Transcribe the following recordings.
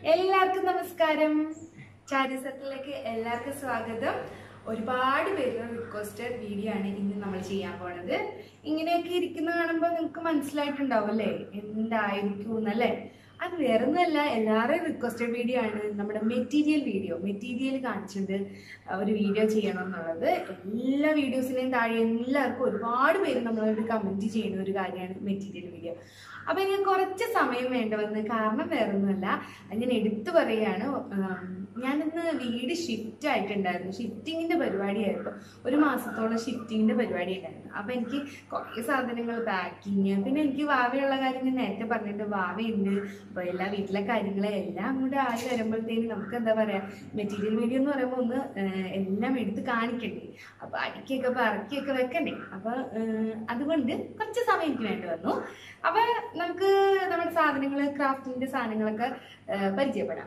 എല്ലാവർക്കും നമസ്കാരം ചാരിസത്തിലേക്ക് എല്ലാവർക്കും സ്വാഗതം ഒരുപാട് പേരുടെ റിക്വസ്റ്റഡ് വീഡിയോ ആണ് ഇന്ന് നമ്മൾ ചെയ്യാൻ പോണത് ഇങ്ങനെയൊക്കെ ഇരിക്കുന്ന കാണുമ്പോൾ നിങ്ങൾക്ക് മനസ്സിലായിട്ടുണ്ടാവും അല്ലേ എന്തായിരിക്കും എന്നല്ലേ അത് വേറെ ഒന്നുമല്ല എല്ലാവരുടെയും റിക്വസ്റ്റഡ് വീഡിയോ ആണ് നമ്മുടെ മെറ്റീരിയൽ വീഡിയോ മെറ്റീരിയൽ കാണിച്ചിട്ട് ഒരു വീഡിയോ ചെയ്യണം എന്നുള്ളത് എല്ലാ വീഡിയോസിനെയും താഴെ എല്ലാവർക്കും ഒരുപാട് പേര് നമ്മളോട് കമൻറ്റ് ചെയ്യുന്ന ഒരു കാര്യമാണ് മെറ്റീരിയൽ വീഡിയോ അപ്പൊ ഇനി കുറച്ച് സമയം വേണ്ടവന്ന് കാരണം വേറൊന്നുമല്ല അത് ഞാൻ എടുത്തു പറയുകയാണ് ഉം, ഞാനിന്ന് വീട് ഷിഫ്റ്റ് ആയിട്ടുണ്ടായിരുന്നു ഷിഫ്റ്റിങ്ങിന്റെ പരിപാടിയായിരുന്നു ഒരു മാസത്തോളം ഷിഫ്റ്റിങ്ങിന്റെ പരിപാടി ഉണ്ടായിരുന്നു അപ്പൊ എനിക്ക് കുറേ സാധനങ്ങൾ പാക്കിങ് പിന്നെ എനിക്ക് വാവയുള്ള കാര്യം ഞാൻ നേരത്തെ പറഞ്ഞിട്ട് വാവയുണ്ട് അപ്പൊ എല്ലാ വീട്ടിലെ കാര്യങ്ങളെ എല്ലാം കൂടെ ആയി വരുമ്പോഴത്തേനും നമുക്ക് എന്താ പറയാ മെറ്റീരിയൽ വീഡിയോ എന്ന് പറയുമ്പോൾ ഒന്ന് ഏഹ്, എല്ലാം എടുത്ത് കാണിക്കണ്ടേ അപ്പൊ അടിക്കൊക്കെ പറക്കിയൊക്കെ വെക്കണ്ടേ അപ്പൊ ഏഹ്, അതുകൊണ്ട് കുറച്ച് സമയം എനിക്ക് വേണ്ടി വന്നു അപ്പൊ നമുക്ക് നമ്മുടെ സാധനങ്ങൾ ക്രാഫ്റ്റിന്റെ സാധനങ്ങളൊക്കെ ഏഹ്, പരിചയപ്പെടാം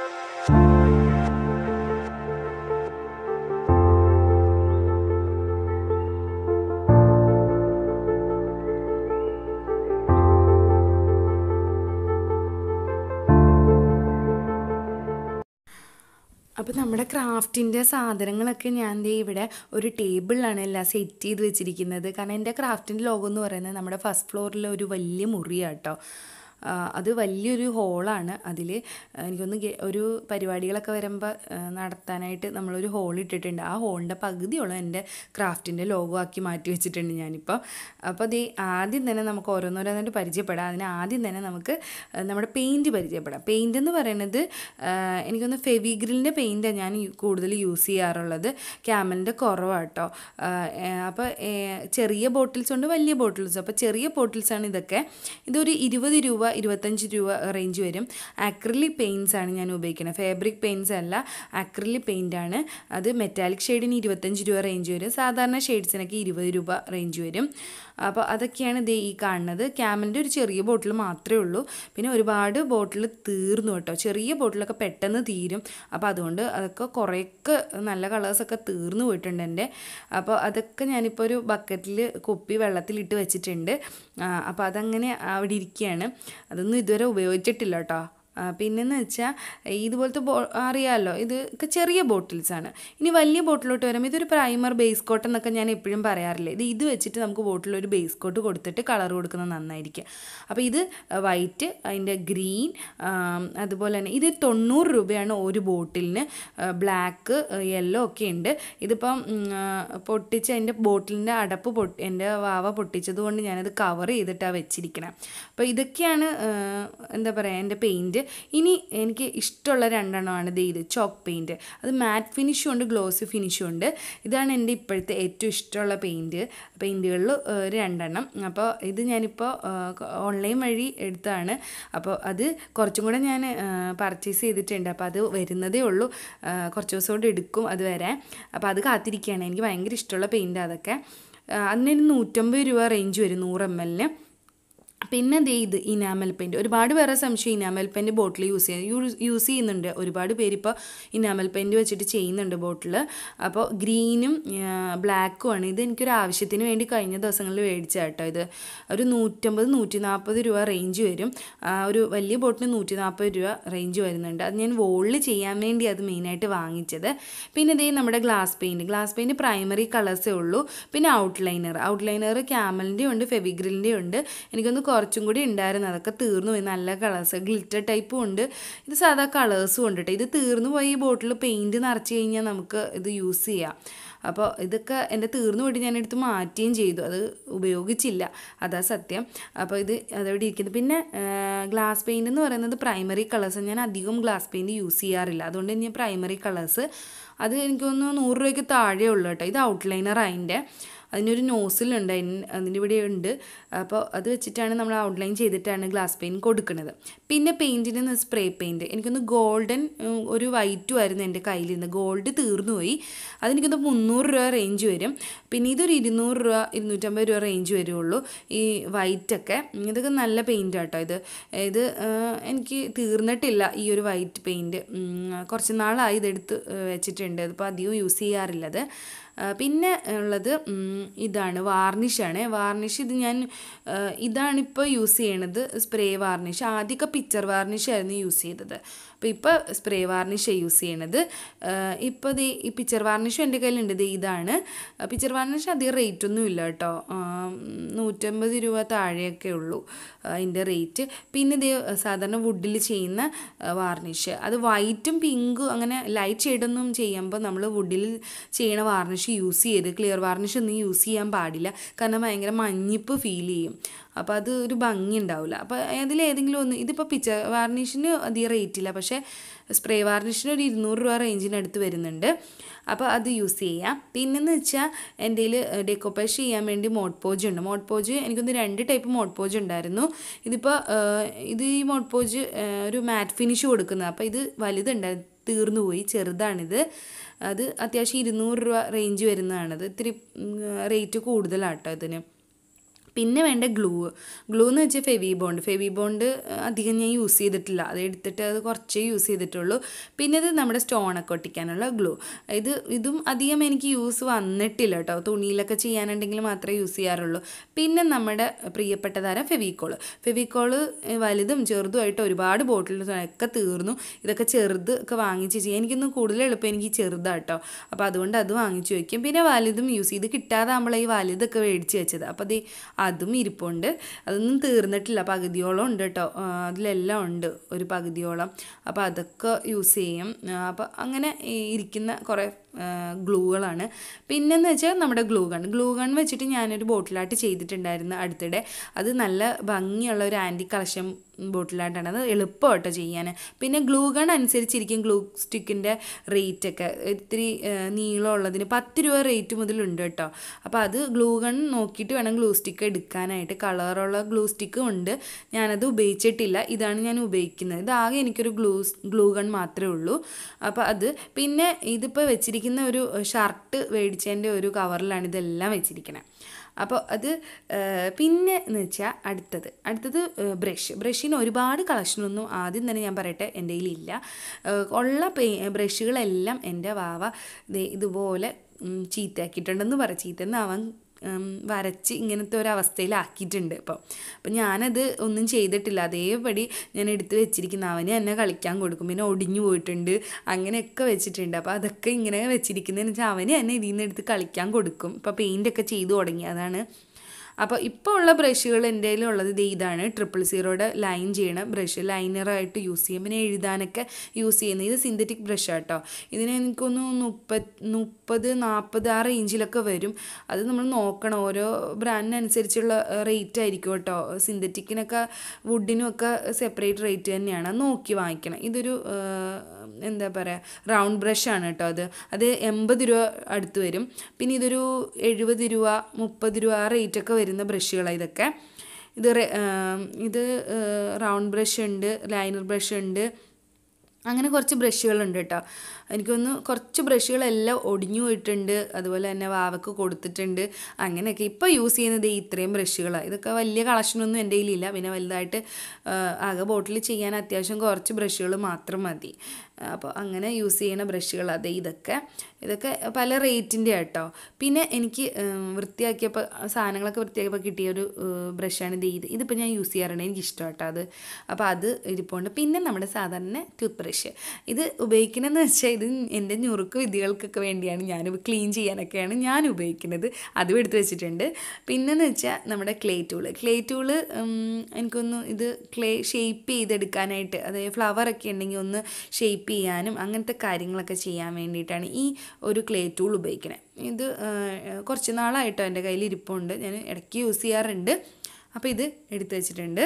അപ്പോൾ നമ്മുടെ ക്രാഫ്റ്റിൻ്റെ സാധനങ്ങളൊക്കെ ഞാൻ ദേ ഇവിടെ ഒരു ടേബിളിലാണ് എല്ലാം സെറ്റ് ചെയ്ത് വെച്ചിരിക്കുന്നത് കാരണം എൻ്റെ ക്രാഫ്റ്റിൻ്റെ ലോഗോ എന്ന് പറയുന്നത് നമ്മുടെ ഫസ്റ്റ് ഫ്ലോറിലെ ഒരു വലിയ മുറിയാണ് കേട്ടോ ആ, അത് വലിയൊരു ഹോളാണ് അതിൽ എനിക്കൊന്ന് ഗെ- ഒരു പരിപാടികളൊക്കെ വരുമ്പോൾ നടത്താനായിട്ട് നമ്മളൊരു ഹോൾ ഇട്ടിട്ടുണ്ട് ആ ഹോളിൻ്റെ പകുതിയോളം എൻ്റെ ക്രാഫ്റ്റിൻ്റെ ലോഗോ ആക്കി മാറ്റി വെച്ചിട്ടുണ്ട് ഞാനിപ്പോൾ അപ്പോൾ അത് ആദ്യം തന്നെ നമുക്ക് ഓരോന്നോരോന്നായിട്ട് പരിചയപ്പെടാം അതിന് ആദ്യം തന്നെ നമുക്ക് ആ, നമ്മുടെ പെയിൻറ്റ് പരിചയപ്പെടാം പെയിൻ്റ് എന്ന് പറയുന്നത് ആ, എനിക്കൊന്ന് ഫെവിഗ്രിലിൻ്റെ പെയിൻറ്റാണ് ഞാൻ യു- കൂടുതൽ യൂസ് ചെയ്യാറുള്ളത് ക്യാമലിൻ്റെ കുറവാണ് കേട്ടോ അപ്പോൾ ചെറിയ ബോട്ടിൽസ് ഉണ്ട് വലിയ ബോട്ടിൽസ് അപ്പോൾ ചെറിയ ബോട്ടിൽസാണ് ഇതൊക്കെ ഇതൊരു ഇരുപത് രൂപ ഇരുപത്തഞ്ച് രൂപ റേഞ്ച് വരും ആക്രിലിക് പെയിൻറ്റ്സ് ആണ് ഞാൻ ഉപയോഗിക്കുന്നത് ഫാബ്രിക് പെയിൻറ്റ്സ് അല്ല ആക്രിലിക് പെയിൻ്റ് ആണ് അത് മെറ്റാലിക് ഷെയ്ഡിന് ഇരുപത്തഞ്ച് രൂപ റേഞ്ച് വരും സാധാരണ ഷെയ്ഡ്സിനൊക്കെ ഇരുപത് രൂപ റേഞ്ച് വരും അപ്പോൾ അതൊക്കെയാണ് ഇത് ഈ കാണുന്നത് ക്യാമലിൻ്റെ ഒരു ചെറിയ ബോട്ടിൽ മാത്രമേ ഉള്ളൂ പിന്നെ ഒരുപാട് ബോട്ടിൽ തീർന്നു കേട്ടോ ചെറിയ ബോട്ടിലൊക്കെ പെട്ടെന്ന് തീരും അപ്പോൾ അതുകൊണ്ട് അതൊക്കെ കുറേയൊക്കെ നല്ല കളേഴ്സൊക്കെ തീർന്നു പോയിട്ടുണ്ട് എൻ്റെ അപ്പോൾ അതൊക്കെ ഞാനിപ്പോൾ ഒരു ബക്കറ്റിൽ കുപ്പി വെള്ളത്തിലിട്ട് വെച്ചിട്ടുണ്ട് ആ, അപ്പോൾ അതങ്ങനെ അവിടെ ഇരിക്കുകയാണ് അതൊന്നും ഇതുവരെ ഉപയോഗിച്ചിട്ടില്ല കേട്ടോ ആ, പിന്നെന്ന് വെച്ചാൽ ഇതുപോലത്തെ ബോ അറിയാമല്ലോ ഇത് ഒക്കെ ചെറിയ ബോട്ടിൽസാണ് ഇനി വലിയ ബോട്ടിലോട്ട് വരുമ്പോൾ ഇതൊരു പ്രൈമർ ബേസ് കോട്ട് എന്നൊക്കെ ഞാൻ എപ്പോഴും പറയാറില്ലേ ഇത് ഇത് വെച്ചിട്ട് നമുക്ക് ബോട്ടിൽ ഒരു ബേസ് കോട്ട് കൊടുത്തിട്ട് കളർ കൊടുക്കുന്നത് നന്നായിരിക്കും അപ്പോൾ ഇത് വൈറ്റ് അതിൻ്റെ ഗ്രീൻ അതുപോലെ തന്നെ ഇത് തൊണ്ണൂറ് രൂപയാണ് ഒരു ബോട്ടിലിന് ബ്ലാക്ക് യെല്ലോ ഒക്കെ ഉണ്ട് ഇതിപ്പം ഉം, ആ, പൊട്ടിച്ച് എൻ്റെ ബോട്ടിലിൻ്റെ അടപ്പ് പൊട്ടി എൻ്റെ വാവ പൊട്ടിച്ചത് കൊണ്ട് ഞാനത് കവർ ചെയ്തിട്ടാണ് വെച്ചിരിക്കണം അപ്പോൾ ഇതൊക്കെയാണ് ആ, എന്താ പറയുക എൻ്റെ പെയിൻറ്റ് ഇനി എനിക്ക് ഇഷ്ടമുള്ള രണ്ടെണ്ണമാണ് ദേ ഇത് ചോക്ക് പെയിൻറ്റ് അത് മാറ്റ് ഫിനിഷും ഉണ്ട് ഗ്ലോസി ഫിനിഷും ഉണ്ട് ഇതാണ് എൻ്റെ ഇപ്പോഴത്തെ ഏറ്റവും ഇഷ്ടമുള്ള പെയിൻറ്റ് പെയിൻറ്റുകളിൽ ഒരു രണ്ടെണ്ണം അപ്പോൾ ഇത് ഞാനിപ്പോൾ ഓൺലൈൻ വഴി എടുത്തതാണ് അപ്പോൾ അത് കുറച്ചും കൂടെ ഞാൻ പർച്ചേസ് ചെയ്തിട്ടുണ്ട് അപ്പോൾ അത് വരുന്നതേ ഉള്ളൂ ആ, കുറച്ച് ദിവസം കൊണ്ട് എടുക്കും അത് വരാൻ അപ്പോൾ അത് കാത്തിരിക്കുകയാണ് എനിക്ക് ഭയങ്കര ഇഷ്ടമുള്ള പെയിൻറ്റ് അതൊക്കെ ആ, അതിനൊരു നൂറ്റമ്പത് രൂപ റേഞ്ച് വരും നൂറ് എം എല്ലിന് പിന്നെ ദേ ഇത് ഇനാമൽ പെയിൻറ്റ് ഒരുപാട് പേരെ സംശയം ഇനാമൽ പെയിൻറ്റ് ബോട്ടിൽ യൂസ് ചെയ്യുന്നത് യൂസ് ചെയ്യുന്നുണ്ട് ഒരുപാട് പേര് ഇപ്പോൾ ഇനാമൽ പെയിൻറ്റ് വെച്ചിട്ട് ചെയ്യുന്നുണ്ട് ബോട്ടിൽ അപ്പോൾ ഗ്രീനും ബ്ലാക്കും ആണ് ഇത് എനിക്കൊരു ആവശ്യത്തിന് വേണ്ടി കഴിഞ്ഞ ദിവസങ്ങളിൽ മേടിച്ച കേട്ടോ ഇത് ഒരു നൂറ്റമ്പത് നൂറ്റി നാൽപ്പത് രൂപ റേഞ്ച് വരും ആ, ഒരു വലിയ ബോട്ടിന് നൂറ്റി നാൽപ്പത് രൂപ റേഞ്ച് വരുന്നുണ്ട് അത് ഞാൻ വോളിൽ ചെയ്യാൻ വേണ്ടി അത് മെയിനായിട്ട് വാങ്ങിച്ചത് പിന്നെ ഇതേ നമ്മുടെ glass paint glass paint primary കളേഴ്സേ ഉള്ളൂ പിന്നെ ഔട്ട്ലൈനർ ഔട്ട്ലൈനർ ക്യാമലിൻ്റെ ഉണ്ട് ഫെവിഗ്രിലിൻ്റെ ഉണ്ട് എനിക്കൊന്ന് കുറച്ചും കൂടി ഉണ്ടായിരുന്നു അതൊക്കെ തീർന്നു പോയി നല്ല കളേഴ്സ് ഗ്ലിറ്റർ ടൈപ്പും ഉണ്ട് ഇത് സാധാ കളേഴ്സും ഉണ്ട് കേട്ടോ ഇത് തീർന്നു പോയി ഈ ബോട്ടിൽ പെയിൻറ്റ് നിറച്ച് കഴിഞ്ഞാൽ നമുക്ക് ഇത് യൂസ് ചെയ്യാം അപ്പോൾ ഇതൊക്കെ എൻ്റെ തീർന്നു പോയിട്ട് ഞാൻ എടുത്ത് മാറ്റുകയും ചെയ്തു അത് ഉപയോഗിച്ചില്ല അതാ സത്യം അപ്പോൾ ഇത് അതവിടെ ഇരിക്കുന്നത് പിന്നെ ഗ്ലാസ് പെയിൻ്റ് എന്ന് പറയുന്നത് പ്രൈമറി കളേഴ്സ് ഞാൻ അധികം ഗ്ലാസ് പെയിൻറ്റ് യൂസ് ചെയ്യാറില്ല അതുകൊണ്ട് ഞാൻ പ്രൈമറി കളേഴ്സ് അത് എനിക്ക് തോന്നുന്നു നൂറ് രൂപയ്ക്ക് താഴെ ഉള്ളൂ കേട്ടോ ഇത് ഔട്ട്ലൈനർ അതിൻ്റെ അതിനൊരു നോസിലുണ്ട് അതിന് അതിൻ്റെ ഇവിടെ ഉണ്ട് അപ്പോൾ അത് വെച്ചിട്ടാണ് നമ്മൾ ഔട്ട്ലൈൻ ചെയ്തിട്ടാണ് ഗ്ലാസ് പെയിൻറ്റ് കൊടുക്കുന്നത് പിന്നെ പെയിൻറ്റിന് സ്പ്രേ പെയിൻറ്റ് എനിക്കൊന്ന് ഗോൾഡൻ ഒരു വൈറ്റും ആയിരുന്നു എൻ്റെ കയ്യിലിരുന്ന് ഗോൾഡ് തീർന്നു പോയി അതെനിക്കൊന്ന് മുന്നൂറ് രൂപ റേഞ്ച് വരും പിന്നെ ഇതൊരു ഇരുന്നൂറ് രൂപ ഇരുന്നൂറ്റമ്പത് രൂപ റേഞ്ച് വരുള്ളൂ ഈ വൈറ്റൊക്കെ ഇതൊക്കെ നല്ല പെയിൻ്റ് കേട്ടോ ഇത് ഇത് ആ, എനിക്ക് തീർന്നിട്ടില്ല ഈ ഒരു വൈറ്റ് പെയിൻറ്റ് കുറച്ച് നാളായി ഇതെടുത്ത് വെച്ചിട്ടുണ്ട് ഇതിപ്പോൾ അധികം യൂസ് ചെയ്യാറില്ലത് ആ, പിന്നെ ഉള്ളത് ഉം, ഇതാണ് വാർണിഷാണ് വാർണിഷ് ഇത് ഞാൻ ആ, ഇതാണിപ്പോൾ യൂസ് ചെയ്യണത് സ്പ്രേ വാർണിഷ് ആദ്യമൊക്കെ പിക്ചർ വാർണിഷ് ആയിരുന്നു യൂസ് ചെയ്തത് അപ്പോൾ ഇപ്പോൾ സ്പ്രേ വാർണിഷ് യൂസ് ചെയ്യണത് ഇപ്പോൾ ദേ ഈ പിക്ചർ വാർണിഷും എൻ്റെ കയ്യിലുണ്ട് ദേ ഇതാണ് പിക്ചർ വാർണിഷ് അധികം റേറ്റ് ഒന്നും ഇല്ല കേട്ടോ ആ, നൂറ്റമ്പത് രൂപ താഴെയൊക്കെ ഉള്ളൂ അതിൻ്റെ റേറ്റ് പിന്നെ ഇത് സാധാരണ വുഡിൽ ചെയ്യുന്ന വാർണിഷ് അത് വൈറ്റും പിങ്കും അങ്ങനെ ലൈറ്റ് ഷെയ്ഡൊന്നും ചെയ്യുമ്പോൾ നമ്മൾ വുഡിൽ ചെയ്യണ വാർണിഷ് യൂസ് ചെയ്ത് ക്ലിയർ വാർണിഷ് ഒന്നും യൂസ് ചെയ്യാൻ പാടില്ല കാരണം ഭയങ്കര മഞ്ഞിപ്പ് ഫീൽ ചെയ്യും അപ്പോൾ അത് ഒരു ഭംഗി ഉണ്ടാവില്ല അപ്പോൾ അതിലേതെങ്കിലും ഒന്ന് ഇതിപ്പോൾ പിക്ചർ വാർണിഷിന് അധികം റേറ്റ് ഇല്ല പക്ഷേ സ്പ്രേ വാർണിഷിന് ഒരു ഇരുന്നൂറ് രൂപ റേഞ്ചിനടുത്ത് വരുന്നുണ്ട് അപ്പോൾ അത് യൂസ് ചെയ്യാം പിന്നെന്ന് വെച്ചാൽ എൻ്റെ കയ്യിൽ ഡെക്കോപ്പേഷ് ചെയ്യാൻ വേണ്ടി മോഡ് പോജ് ഉണ്ട് മോഡ് പോജ് എനിക്കൊന്ന് രണ്ട് ടൈപ്പ് മോഡ് പോജ് ഉണ്ടായിരുന്നു ഇതിപ്പോൾ ഇത് ഈ മോഡ് പോജ് ഒരു മാറ്റ് ഫിനിഷ് കൊടുക്കുന്നത് അപ്പോൾ ഇത് വലുതുണ്ട് തീർന്നു പോയി ചെറുതാണിത് അത് അത്യാവശ്യം ഇരുന്നൂറ് രൂപ റേഞ്ച് വരുന്നതാണത് ഇത്തിരി റേറ്റ് കൂടുതലാട്ടോ ഇതിന് പിന്നെ വേണ്ട ഗ്ലൂ ഗ്ലൂ എന്ന് വെച്ചാൽ ഫെവി ബോണ്ട് ഫെവി ബോണ്ട് അധികം ഞാൻ യൂസ് ചെയ്തിട്ടില്ല അത് എടുത്തിട്ട് അത് കുറച്ചേ യൂസ് ചെയ്തിട്ടുള്ളൂ പിന്നെ ഇത് നമ്മുടെ സ്റ്റോണൊക്കെ ഒട്ടിക്കാനുള്ള ഗ്ലൂ ഇത് ഇതും അധികം എനിക്ക് യൂസ് വന്നിട്ടില്ല കേട്ടോ തുണിയിലൊക്കെ ചെയ്യാനുണ്ടെങ്കിൽ മാത്രമേ യൂസ് ചെയ്യാറുള്ളൂ പിന്നെ നമ്മുടെ പ്രിയപ്പെട്ട താരം ഫെവിക്കോള് ഫെവിക്കോള് വലുതും ചെറുതുമായിട്ട് ഒരുപാട് ബോട്ടിൽ ഒക്കെ തീർന്നു ഇതൊക്കെ ചെറുത് ഒക്കെ വാങ്ങിച്ച് ചെയ്യാം എനിക്കൊന്നും കൂടുതൽ എളുപ്പം എനിക്ക് ചെറുതാട്ടോ അപ്പോൾ അതുകൊണ്ട് അത് വാങ്ങിച്ചു വയ്ക്കും പിന്നെ വലുതും യൂസ് ചെയ്ത് കിട്ടാതാകുമ്പോൾ ഈ വലുതൊക്കെ മേടിച്ച് വെച്ചത് അപ്പോൾ അത് അതും ഇരിപ്പുണ്ട് അതൊന്നും തീർന്നിട്ടില്ല പകുതിയോളം ഉണ്ട് കേട്ടോ ആ, അതിലെല്ലാം ഉണ്ട് ഒരു പകുതിയോളം അപ്പോൾ അതൊക്കെ യൂസ് ചെയ്യും അപ്പോൾ അങ്ങനെ ഈ ഇരിക്കുന്ന കുറേ ഗ്ലൂകളാണ് പിന്നെന്ന് വെച്ചാൽ നമ്മുടെ ഗ്ലൂ ഗൺ ഗ്ലൂ ഗൺ വെച്ചിട്ട് ഞാനൊരു ബോട്ടിലായിട്ട് ചെയ്തിട്ടുണ്ടായിരുന്നു അടുത്തിടെ അത് നല്ല ഭംഗിയുള്ള ഒരു ആൻറ്റി കളക്ഷൻ ബോട്ടിലായിട്ടാണ് അത് എളുപ്പമാട്ടോ ചെയ്യാൻ പിന്നെ ഗ്ലൂ ഗൺ അനുസരിച്ചിരിക്കും ഗ്ലൂ സ്റ്റിക്കിൻ്റെ റേറ്റൊക്കെ ഇത്തിരി ആ, നീളമുള്ളതിന് പത്ത് രൂപ റേറ്റ് മുതലുണ്ട് കേട്ടോ അപ്പോൾ അത് ഗ്ലൂ ഗൺ നോക്കിയിട്ട് വേണം ഗ്ലൂ സ്റ്റിക്ക് എടുക്കാനായിട്ട് കളറുള്ള ഗ്ലൂ സ്റ്റിക്കും ഉണ്ട് ഞാനത് ഉപയോഗിച്ചിട്ടില്ല ഇതാണ് ഞാൻ ഉപയോഗിക്കുന്നത് ഇതാകെ എനിക്കൊരു ഗ്ലൂ ഗ്ലൂ ഗൺ മാത്രമേ ഉള്ളൂ അപ്പോൾ അത് പിന്നെ ഇതിപ്പോൾ വെച്ചിരിക്കുന്ന ഒരു ഷർട്ട് മേടിച്ചതിൻ്റെ ഒരു കവറിലാണ് ഇതെല്ലാം വെച്ചിരിക്കുന്നത് അപ്പോൾ അത് ആ, പിന്നെ എന്ന് വെച്ചാൽ അടുത്തത് അടുത്തത് ബ്രഷ് ബ്രഷിന് ഒരുപാട് കളക്ഷനൊന്നും ആദ്യം തന്നെ ഞാൻ പറയട്ടെ എൻ്റെ കയ്യിലില്ല ആ, ഉള്ള പേ ബ്രഷുകളെല്ലാം എൻ്റെ വാവ ദേ ഇതുപോലെ ഉം, ചീത്തയാക്കിയിട്ടുണ്ടെന്ന് പറ ചീത്തെന്ന് അവൻ ഉം, വരച്ച് ഇങ്ങനത്തെ ഒരു അവസ്ഥയിലാക്കിയിട്ടുണ്ട് ഇപ്പോൾ അപ്പം ഞാനത് ഒന്നും ചെയ്തിട്ടില്ല അതേപടി ഞാൻ എടുത്ത് വെച്ചിരിക്കുന്ന അവന് തന്നെ കളിക്കാൻ കൊടുക്കും പിന്നെ ഒടിഞ്ഞു പോയിട്ടുണ്ട് അങ്ങനെയൊക്കെ വെച്ചിട്ടുണ്ട് അപ്പോൾ അതൊക്കെ ഇങ്ങനെ വെച്ചിരിക്കുന്നതെന്ന് വെച്ചാൽ അവന് തന്നെ ഇതിൽ നിന്ന് എടുത്ത് കളിക്കാൻ കൊടുക്കും ഇപ്പോൾ പെയിൻ്റൊക്കെ ചെയ്തു തുടങ്ങി അതാണ് അപ്പോൾ ഇപ്പോൾ ഉള്ള ബ്രഷുകൾ എൻ്റെ കയ്യിലുള്ളത് ഇത് ഇതാണ് ട്രിപ്പിൾ സീറോയുടെ ലൈൻ ചെയ്യണ ബ്രഷ് ലൈനറായിട്ട് യൂസ് ചെയ്യും പിന്നെ എഴുതാനൊക്കെ യൂസ് ചെയ്യുന്നത് ഇത് സിന്തറ്റിക് ബ്രഷ് കേട്ടോ ഇതിന് എനിക്കൊന്ന് മുപ്പത് മുപ്പത് നാൽപ്പത് ആ റേഞ്ചിലൊക്കെ വരും അത് നമ്മൾ നോക്കണം ഓരോ ബ്രാൻഡിനനുസരിച്ചുള്ള റേറ്റ് ആയിരിക്കും കേട്ടോ സിന്തറ്റിക്കിനൊക്കെ വുഡിനും ഒക്കെ സെപ്പറേറ്റ് റേറ്റ് തന്നെയാണ് അത് നോക്കി വാങ്ങിക്കണം ഇതൊരു ആ, എന്താ പറയുക റൗണ്ട് ബ്രഷാണ് കേട്ടോ അത് അത് എൺപത് രൂപ അടുത്ത് വരും പിന്നെ ഇതൊരു എഴുപത് രൂപ മുപ്പത് രൂപ ആ റേറ്റൊക്കെ വരുന്ന ബ്രഷുകളാണ് ഇതൊക്കെ ഇത് റെ- ആം, ഇത് റൗണ്ട് ബ്രഷ് ഉണ്ട് ലൈനർ ബ്രഷ് ഉണ്ട് അങ്ങനെ കുറച്ച് ബ്രഷുകളുണ്ട് കേട്ടോ എനിക്കൊന്ന് കുറച്ച് ബ്രഷുകളെല്ലാം ഒടിഞ്ഞു പോയിട്ടുണ്ട് അതുപോലെ തന്നെ വാവക്ക് കൊടുത്തിട്ടുണ്ട് അങ്ങനെയൊക്കെ ഇപ്പോൾ യൂസ് ചെയ്യുന്നത് ഈ ഇത്രയും ബ്രഷുകളാണ് ഇതൊക്കെ വലിയ കളക്ഷനൊന്നും എൻ്റെ കയ്യിലില്ല പിന്നെ വലുതായിട്ട് ആ, ആകെ ബോട്ടിൽ ചെയ്യാൻ അത്യാവശ്യം കുറച്ച് ബ്രഷുകൾ മാത്രം മതി അപ്പോൾ അങ്ങനെ യൂസ് ചെയ്യുന്ന ബ്രഷുകൾ അതെ ഇതൊക്കെ ഇതൊക്കെ പല റേറ്റിൻ്റെ കേട്ടോ പിന്നെ എനിക്ക് ഉം, വൃത്തിയാക്കിയപ്പോൾ സാധനങ്ങളൊക്കെ വൃത്തിയാക്കിയപ്പോൾ കിട്ടിയ ഒരു ബ്രഷാണ് ഇത് ഇത് ഇതിപ്പോൾ ഞാൻ യൂസ് ചെയ്യാറുണ്ട് എനിക്ക് ഇഷ്ടം കേട്ടോ അത് അപ്പോൾ അത് ഇരിപ്പുണ്ട് പിന്നെ നമ്മുടെ സാധാരണ ടൂത്ത് ബ്രഷ് ഇത് ഉപയോഗിക്കണമെന്ന് വെച്ചാൽ ഇത് എൻ്റെ ഞുറുക്ക് വിദ്യകൾക്കൊക്കെ വേണ്ടിയാണ് ഞാൻ ക്ലീൻ ചെയ്യാനൊക്കെയാണ് ഞാൻ ഉപയോഗിക്കുന്നത് അതും എടുത്ത് വെച്ചിട്ടുണ്ട് പിന്നെന്ന് വെച്ചാൽ നമ്മുടെ ക്ലേ ടൂള് ക്ലേ ടൂള് എനിക്കൊന്ന് ഇത് ക്ലേ ഷേപ്പ് ചെയ്തെടുക്കാനായിട്ട് അതായത് ഫ്ലവറൊക്കെ ഉണ്ടെങ്കിൽ ഒന്ന് ഷേപ്പ് ചെയ്യാനും അങ്ങനത്തെ കാര്യങ്ങളൊക്കെ ചെയ്യാൻ വേണ്ടിയിട്ടാണ് ഈ ഒരു ക്ലേ ടൂൾ ഉപയോഗിക്കണത് ഇത് ആ, കുറച്ച് നാളായിട്ടോ എൻ്റെ കയ്യിൽ ഇരിപ്പുണ്ട് ഞാൻ ഇടയ്ക്ക് യൂസ് ചെയ്യാറുണ്ട് അപ്പോൾ ഇത് എടുത്ത് വെച്ചിട്ടുണ്ട്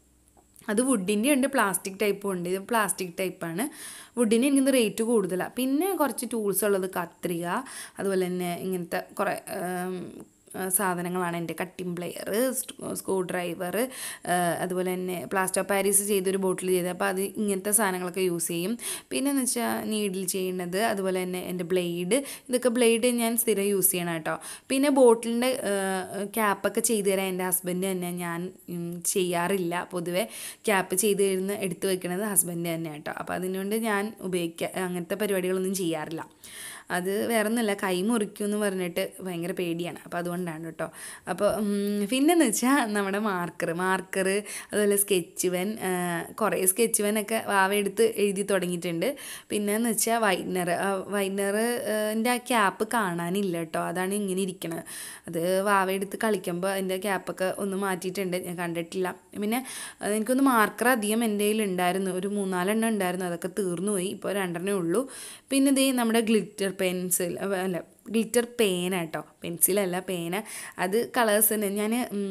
അത് വുഡിൻ്റെ ഉണ്ട് പ്ലാസ്റ്റിക് ടൈപ്പും ഉണ്ട് ഇത് പ്ലാസ്റ്റിക് ടൈപ്പാണ് വുഡിന് എനിക്കിന്ന് റേറ്റ് കൂടുതലാണ് പിന്നെ കുറച്ച് ടൂൾസ് ഉള്ളത് കത്രിക അതുപോലെ തന്നെ ഇങ്ങനത്തെ കുറേ ഉം, ആ, സാധനങ്ങളാണ് എൻ്റെ കട്ടിംഗ് പ്ലെയർ സ്ക്രൂ ഡ്രൈവർ അതുപോലെ തന്നെ പ്ലാസ്റ്റർ ഓഫ് പാരീസ് ചെയ്തൊരു ബോട്ടിൽ ചെയ്ത് അപ്പോൾ അത് ഇങ്ങനത്തെ സാധനങ്ങളൊക്കെ യൂസ് ചെയ്യും പിന്നെ എന്ന് വെച്ചാൽ നീഡിൽ ചെയ്യുന്നത് അതുപോലെ തന്നെ എൻ്റെ ബ്ലേഡ് ഇതൊക്കെ ബ്ലേഡ് ഞാൻ സ്ഥിരം യൂസ് ചെയ്യണം കേട്ടോ പിന്നെ ബോട്ടിലിൻ്റെ ക്യാപ്പൊക്കെ ചെയ്തു തരാൻ എൻ്റെ ഹസ്ബൻഡ് തന്നെ ഞാൻ ഉം, ചെയ്യാറില്ല പൊതുവെ ക്യാപ്പ് ചെയ്ത് തരുന്ന എടുത്തു വെക്കുന്നത് ഹസ്ബൻഡ് തന്നെ കേട്ടോ അപ്പോൾ അതിനുകൊണ്ട് ഞാൻ ഉപയോഗിക്കുക അങ്ങനത്തെ പരിപാടികളൊന്നും ചെയ്യാറില്ല അത് വേറെ ഒന്നുമല്ല കൈ മുറിക്കും എന്ന് പറഞ്ഞിട്ട് ഭയങ്കര പേടിയാണ് അപ്പോൾ അതുകൊണ്ടാണ് കേട്ടോ അപ്പോൾ പിന്നെന്ന് വെച്ചാൽ നമ്മുടെ മാർക്കർ മാർക്കർ അതുപോലെ സ്കെച്ച് പെൻ കുറേ സ്കെച്ച് പെനൊക്കെ വാവ എടുത്ത് എഴുതി തുടങ്ങിയിട്ടുണ്ട് പിന്നെന്ന് വെച്ചാൽ വൈറ്റ്നർ വൈറ്റ്നറിൻ്റെ ആ ക്യാപ്പ് കാണാനില്ല കേട്ടോ അതാണ് ഇങ്ങനെ ഇരിക്കണത് അത് വാവ എടുത്ത് കളിക്കുമ്പോൾ അതിൻ്റെ ക്യാപ്പൊക്കെ ഒന്ന് മാറ്റിയിട്ടുണ്ട് ഞാൻ കണ്ടിട്ടില്ല പിന്നെ അത് എനിക്കൊന്ന് മാർക്കർ അധികം എൻ്റെ കയ്യിൽ ഉണ്ടായിരുന്നു ഒരു മൂന്നാലെണ്ണം ഉണ്ടായിരുന്നു അതൊക്കെ തീർന്നു പോയി ഇപ്പോൾ രണ്ടെണ്ണേ ഉള്ളൂ പിന്നെ ഇതേ നമ്മുടെ ഗ്ലിറ്റർ പെൻസിൽ അല്ല ഗ്ലിറ്റർ പേന കേട്ടോ പെൻസിലല്ല പേന അത് കളേഴ്സ് തന്നെ ഞാൻ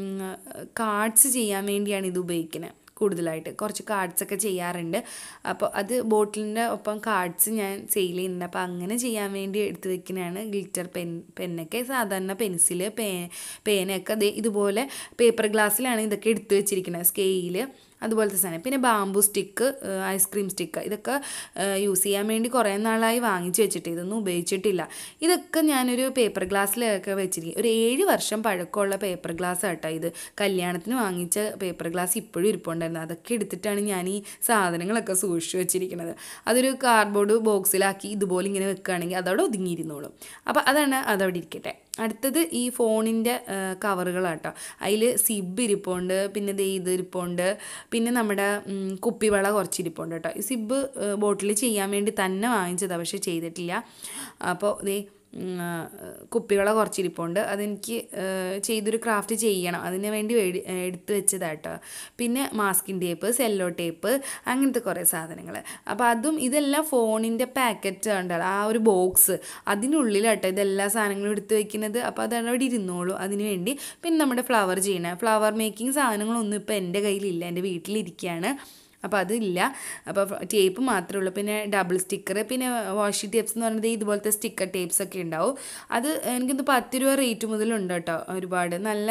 കാർഡ്സ് ചെയ്യാൻ വേണ്ടിയാണ് ഇത് ഉപയോഗിക്കുന്നത് കൂടുതലായിട്ട് കുറച്ച് കാർഡ്സൊക്കെ ചെയ്യാറുണ്ട് അപ്പോൾ അത് ബോട്ടിലിൻ്റെ ഒപ്പം കാർഡ്സ് ഞാൻ സെയിൽ ചെയ്യുന്നുണ്ട് അപ്പോൾ അങ്ങനെ ചെയ്യാൻ വേണ്ടി എടുത്ത് വെക്കുന്നതാണ് ഗ്ലിറ്റർ പെൻ പെന്നൊക്കെ സാധാരണ പെൻസിൽ പേ പേനയൊക്കെ ദേ ഇതുപോലെ പേപ്പർ ഗ്ലാസ്സിലാണ് ഇതൊക്കെ എടുത്ത് വെച്ചിരിക്കുന്നത് സ്കെയില് അതുപോലത്തെ സാധനം പിന്നെ ബാമ്പു സ്റ്റിക്ക് ഐസ്ക്രീം സ്റ്റിക്ക് ഇതൊക്കെ യൂസ് ചെയ്യാൻ വേണ്ടി കുറേ നാളായി വാങ്ങിച്ച് വെച്ചിട്ട് ഇതൊന്നും ഉപയോഗിച്ചിട്ടില്ല ഇതൊക്കെ ഞാനൊരു പേപ്പർ ഗ്ലാസ്സിലൊക്കെ വെച്ചിരിക്കും ഒരു ഏഴ് വർഷം പഴക്കമുള്ള പേപ്പർ ഗ്ലാസ് കേട്ടോ ഇത് കല്യാണത്തിന് വാങ്ങിച്ച പേപ്പർ ഗ്ലാസ് ഇപ്പോഴും ഇരിപ്പുണ്ടായിരുന്നു അതൊക്കെ എടുത്തിട്ടാണ് ഞാൻ ഈ സാധനങ്ങളൊക്കെ സൂക്ഷിച്ചു വെച്ചിരിക്കുന്നത് അതൊരു കാർഡ്ബോർഡ് ബോക്സിലാക്കി ഇതുപോലെ ഇങ്ങനെ വെക്കുകയാണെങ്കിൽ അതവിടെ ഒതുങ്ങിയിരുന്നോളും അപ്പോൾ അതാണ് അതവിടെ ഇരിക്കട്ടെ അടുത്തത് ഈ ഫോണിൻ്റെ കവറുകളാട്ടോ അതിൽ സിബ് ഇരിപ്പുണ്ട് പിന്നെ ദേ ഇത് ഇരിപ്പുണ്ട് പിന്നെ നമ്മുടെ ഉം, കുപ്പിവള കുറച്ച് ഇരിപ്പുണ്ട് കേട്ടോ ഈ സിബ് ബോട്ടിൽ ചെയ്യാൻ വേണ്ടി തന്നെ വാങ്ങിച്ചതാണ് പക്ഷേ ചെയ്തിട്ടില്ല അപ്പോൾ ദേ ഉം, ആ, കുപ്പികളെ കുറച്ചിരിപ്പുണ്ട് അതെനിക്ക് ആ, ചെയ്തൊരു ക്രാഫ്റ്റ് ചെയ്യണം അതിന് വേണ്ടി വേടി എടുത്ത് വെച്ചതാട്ടോ പിന്നെ മാസ്കിൻ ടേപ്പ് സെല്ലോ ടേപ്പ് അങ്ങനത്തെ കുറേ സാധനങ്ങൾ അപ്പോൾ അതും ഇതെല്ലാം ഫോണിൻ്റെ പാക്കറ്റ് ഉണ്ടല്ലോ ആ ഒരു ബോക്സ് അതിനുള്ളിലാട്ടോ ഇതെല്ലാ സാധനങ്ങളും എടുത്ത് വെക്കുന്നത് അപ്പോൾ അത് അവിടെ ഇരുന്നോളൂ അതിന് വേണ്ടി പിന്നെ നമ്മുടെ ഫ്ലവർ ചെയ്യണ ഫ്ലവർ മേക്കിംഗ് സാധനങ്ങളൊന്നും ഇപ്പോൾ എൻ്റെ കയ്യിലില്ല എൻ്റെ വീട്ടിലിരിക്കുകയാണ് അപ്പോൾ അതില്ല അപ്പോൾ ടേപ്പ് മാത്രമേ ഉള്ളൂ പിന്നെ ഡബിൾ സ്റ്റിക്കർ പിന്നെ വാഷി ടേപ്സ് എന്ന് പറയുന്നത് ഇതുപോലത്തെ സ്റ്റിക്കർ ടേപ്സ് ഒക്കെ ഉണ്ടാവും അത് എനിക്കൊന്ന് പത്ത് രൂപ റേറ്റ് മുതലുണ്ട് കേട്ടോ ഒരുപാട് നല്ല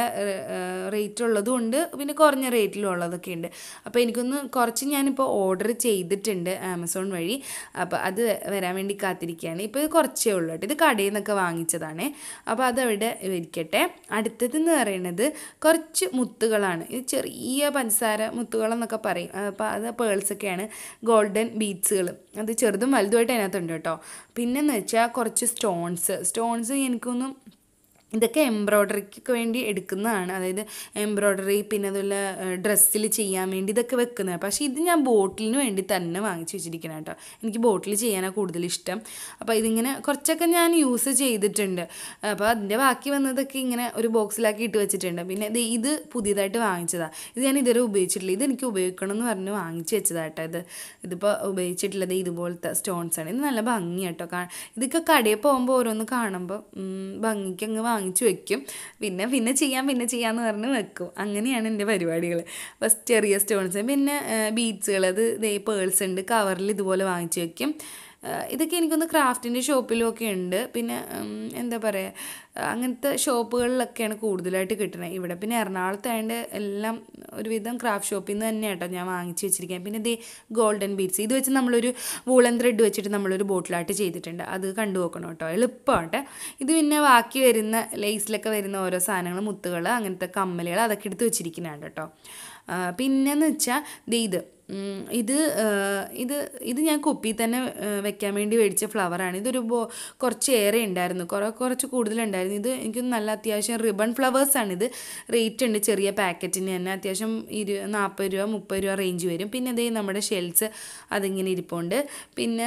റേറ്റ് ഉള്ളതും ഉണ്ട് പിന്നെ കുറഞ്ഞ റേറ്റിലും ഉള്ളതൊക്കെ ഉണ്ട് അപ്പോൾ എനിക്കൊന്ന് കുറച്ച് ഞാനിപ്പോൾ ഓർഡർ ചെയ്തിട്ടുണ്ട് ആമസോൺ വഴി അപ്പോൾ അത് വരാൻ വേണ്ടി കാത്തിരിക്കുകയാണ് ഇപ്പോൾ ഇത് കുറച്ചേ ഉള്ളൂ കേട്ടോ ഇത് കടയിൽ നിന്നൊക്കെ വാങ്ങിച്ചതാണ് അപ്പോൾ അതവിടെ ഇരിക്കട്ടെ അടുത്തതെന്ന് പറയുന്നത് കുറച്ച് മുത്തുകളാണ് ഇത് ചെറിയ പഞ്ചസാര മുത്തുകളെന്നൊക്കെ പറയും അപ്പോൾ അത് പേൾസൊക്കെയാണ് ഗോൾഡൻ ബീഡ്സുകൾ അത് ചെറുതും വലുതുമായിട്ട് അതിനകത്തുണ്ട് കേട്ടോ പിന്നെന്ന് വെച്ചാൽ കുറച്ച് സ്റ്റോൺസ് സ്റ്റോൺസ് എനിക്കൊന്നും ഇതൊക്കെ എംബ്രോയ്ഡറിക്ക് വേണ്ടി എടുക്കുന്നതാണ് അതായത് എംബ്രോയ്ഡറി പിന്നെ അതുപോലെ ഡ്രസ്സിൽ ചെയ്യാൻ വേണ്ടി ഇതൊക്കെ വെക്കുന്നത് പക്ഷേ ഇത് ഞാൻ ബോട്ടിലിന് വേണ്ടി തന്നെ വാങ്ങിച്ച് വെച്ചിരിക്കണം കേട്ടോ എനിക്ക് ബോട്ടിൽ ചെയ്യാനാണ് കൂടുതൽ ഇഷ്ടം അപ്പോൾ ഇതിങ്ങനെ കുറച്ചൊക്കെ ഞാൻ യൂസ് ചെയ്തിട്ടുണ്ട് അപ്പോൾ അതിൻ്റെ ബാക്കി വന്നതൊക്കെ ഇങ്ങനെ ഒരു ബോക്സിലാക്കി ഇട്ട് വെച്ചിട്ടുണ്ട് പിന്നെ ഇത് ഇത് പുതിയതായിട്ട് വാങ്ങിച്ചതാണ് ഇത് ഞാൻ ഇതുവരെ ഉപയോഗിച്ചിട്ടില്ല ഇത് എനിക്ക് ഉപയോഗിക്കണം എന്ന് പറഞ്ഞ് വാങ്ങിച്ച് വെച്ചതാണ് കേട്ടോ ഇത് ഇതിപ്പോൾ ഉപയോഗിച്ചിട്ടുള്ളത് ഇതുപോലത്തെ സ്റ്റോൺസ് ആണ് ഇത് നല്ല ഭംഗി കേട്ടോ കാ ഇതൊക്കെ കടയിൽ പോകുമ്പോൾ ഓരോന്ന് കാണുമ്പോൾ ഉം, ഭംഗിക്ക് അങ്ങ് വാങ്ങിച്ചു വെക്കും പിന്നെ പിന്നെ ചെയ്യാം പിന്നെ ചെയ്യാമെന്ന് പറഞ്ഞ് വെക്കും അങ്ങനെയാണ് എൻ്റെ പരിപാടികൾ ഫസ്റ്റ് ചെറിയ സ്റ്റോൺസ് പിന്നെ ബീഡ്സുകൾ അത് ദേ പേൾസ് ഉണ്ട് കവറിൽ ഇതുപോലെ വാങ്ങിച്ചു വെക്കും ആ, ഇതൊക്കെ എനിക്കൊന്ന് ക്രാഫ്റ്റിൻ്റെ ഷോപ്പിലും ഒക്കെ ഉണ്ട് പിന്നെ ഉം, എന്താ പറയുക അങ്ങനത്തെ ഷോപ്പുകളിലൊക്കെയാണ് കൂടുതലായിട്ട് കിട്ടുന്നത് ഇവിടെ പിന്നെ എറണാകുളത്തായതുകൊണ്ട് എല്ലാം ഒരുവിധം ക്രാഫ്റ്റ് ഷോപ്പിൽ നിന്ന് തന്നെ കേട്ടോ ഞാൻ വാങ്ങിച്ച് വെച്ചിരിക്കുന്നത് പിന്നെ ദേ ഗോൾഡൻ ബീഡ്സ് ഇത് വെച്ച് നമ്മളൊരു വൂളൻ ത്രെഡ് വെച്ചിട്ട് നമ്മളൊരു ബോട്ടിലായിട്ട് ചെയ്തിട്ടുണ്ട് അത് കണ്ടു നോക്കണം കേട്ടോ എളുപ്പമാട്ടെ ഇത് പിന്നെ ബാക്കി വരുന്ന ലേസിലൊക്കെ വരുന്ന ഓരോ സാധനങ്ങൾ മുത്തുകൾ അങ്ങനത്തെ കമ്മലുകൾ അതൊക്കെ എടുത്ത് വെച്ചിരിക്കുന്നതാണ് കേട്ടോ ആ, പിന്നെന്ന് വെച്ചാൽ ദേ ഇത് ഉം, ഇത് ആ, ഇത് ഇത് ഞാൻ കുപ്പിയിൽ തന്നെ ആ, വെക്കാൻ വേണ്ടി മേടിച്ച ഫ്ലവറാണ് ഇതൊരു ബോ കുറച്ച് ഏറെ ഉണ്ടായിരുന്നു കുറേ കുറച്ച് കൂടുതലുണ്ടായിരുന്നു ഇത് എനിക്ക് നല്ല അത്യാവശ്യം റിബൺ ഫ്ലവേഴ്സാണ് ഇത് റേറ്റ് ഉണ്ട് ചെറിയ പാക്കറ്റിന് തന്നെ അത്യാവശ്യം ഇരു നാൽപ്പത് രൂപ മുപ്പത് രൂപ റേഞ്ച് വരും പിന്നെ അതേ നമ്മുടെ ഷെൽസ് അതിങ്ങനെ ഇരിപ്പുണ്ട് പിന്നെ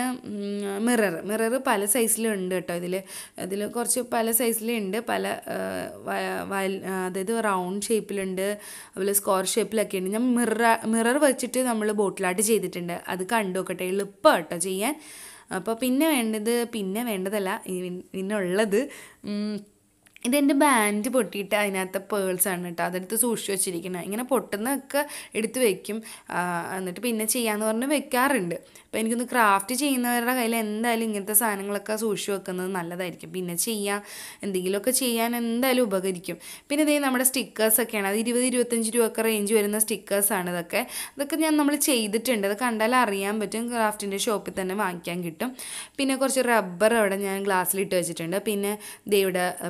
മിറർ മിറർ പല സൈസിലുണ്ട് കേട്ടോ ഇതിൽ അതിൽ കുറച്ച് പല സൈസിലുണ്ട് പല ആ, വ- വൽ- ആ, അതായത് റൗണ്ട് ഷേപ്പിലുണ്ട് അതുപോലെ സ്ക്വയർ ഷേപ്പിലൊക്കെ ഉണ്ട് ഞാൻ മിറർ മിറർ വെച്ചിട്ട് നമ്മൾ ബോട്ടിലായിട്ട് ചെയ്തിട്ടുണ്ട് അത് കണ്ടു നോക്കട്ടെ എളുപ്പം കേട്ടോ ചെയ്യാൻ അപ്പോൾ പിന്നെ വേണ്ടത് പിന്നെ വേണ്ടതല്ല ഇ- പിന്നെ ഉള്ളത് ഉം, ഇതെൻ്റെ ബാൻഡ് പൊട്ടിയിട്ട് അതിനകത്ത് പേൾസ് ആണ് കേട്ടോ അതെടുത്ത് സൂക്ഷിച്ച് വെച്ചിരിക്കുന്നത് ഇങ്ങനെ പൊട്ടുന്നതൊക്കെ എടുത്ത് വെക്കും ആ, എന്നിട്ട് പിന്നെ ചെയ്യാന്ന് പറഞ്ഞ് വെക്കാറുണ്ട് അപ്പോൾ എനിക്കൊന്ന് ക്രാഫ്റ്റ് ചെയ്യുന്നവരുടെ കയ്യിൽ എന്തായാലും ഇങ്ങനത്തെ സാധനങ്ങളൊക്കെ സൂക്ഷിച്ച് വെക്കുന്നത് നല്ലതായിരിക്കും പിന്നെ ചെയ്യാം എന്തെങ്കിലുമൊക്കെ ചെയ്യാൻ എന്തായാലും ഉപകരിക്കും പിന്നെ ഇതേ നമ്മുടെ സ്റ്റിക്കേഴ്സൊക്കെയാണ് അത് ഇരുപത് ഇരുപത്തഞ്ച് രൂപയൊക്കെ റേഞ്ച് വരുന്ന സ്റ്റിക്കേഴ്സാണ് ഇതൊക്കെ ഇതൊക്കെ ഞാൻ നമ്മൾ ചെയ്തിട്ടുണ്ട് അത് കണ്ടാൽ അറിയാൻ പറ്റും ക്രാഫ്റ്റിൻ്റെ ഷോപ്പിൽ തന്നെ വാങ്ങിക്കാൻ കിട്ടും പിന്നെ കുറച്ച് റബ്ബർ അവിടെ ഞാൻ ഗ്ലാസ്സിലിട്ട് വെച്ചിട്ടുണ്ട് പിന്നെ ദേ ഇവിടെ ബെൽസ്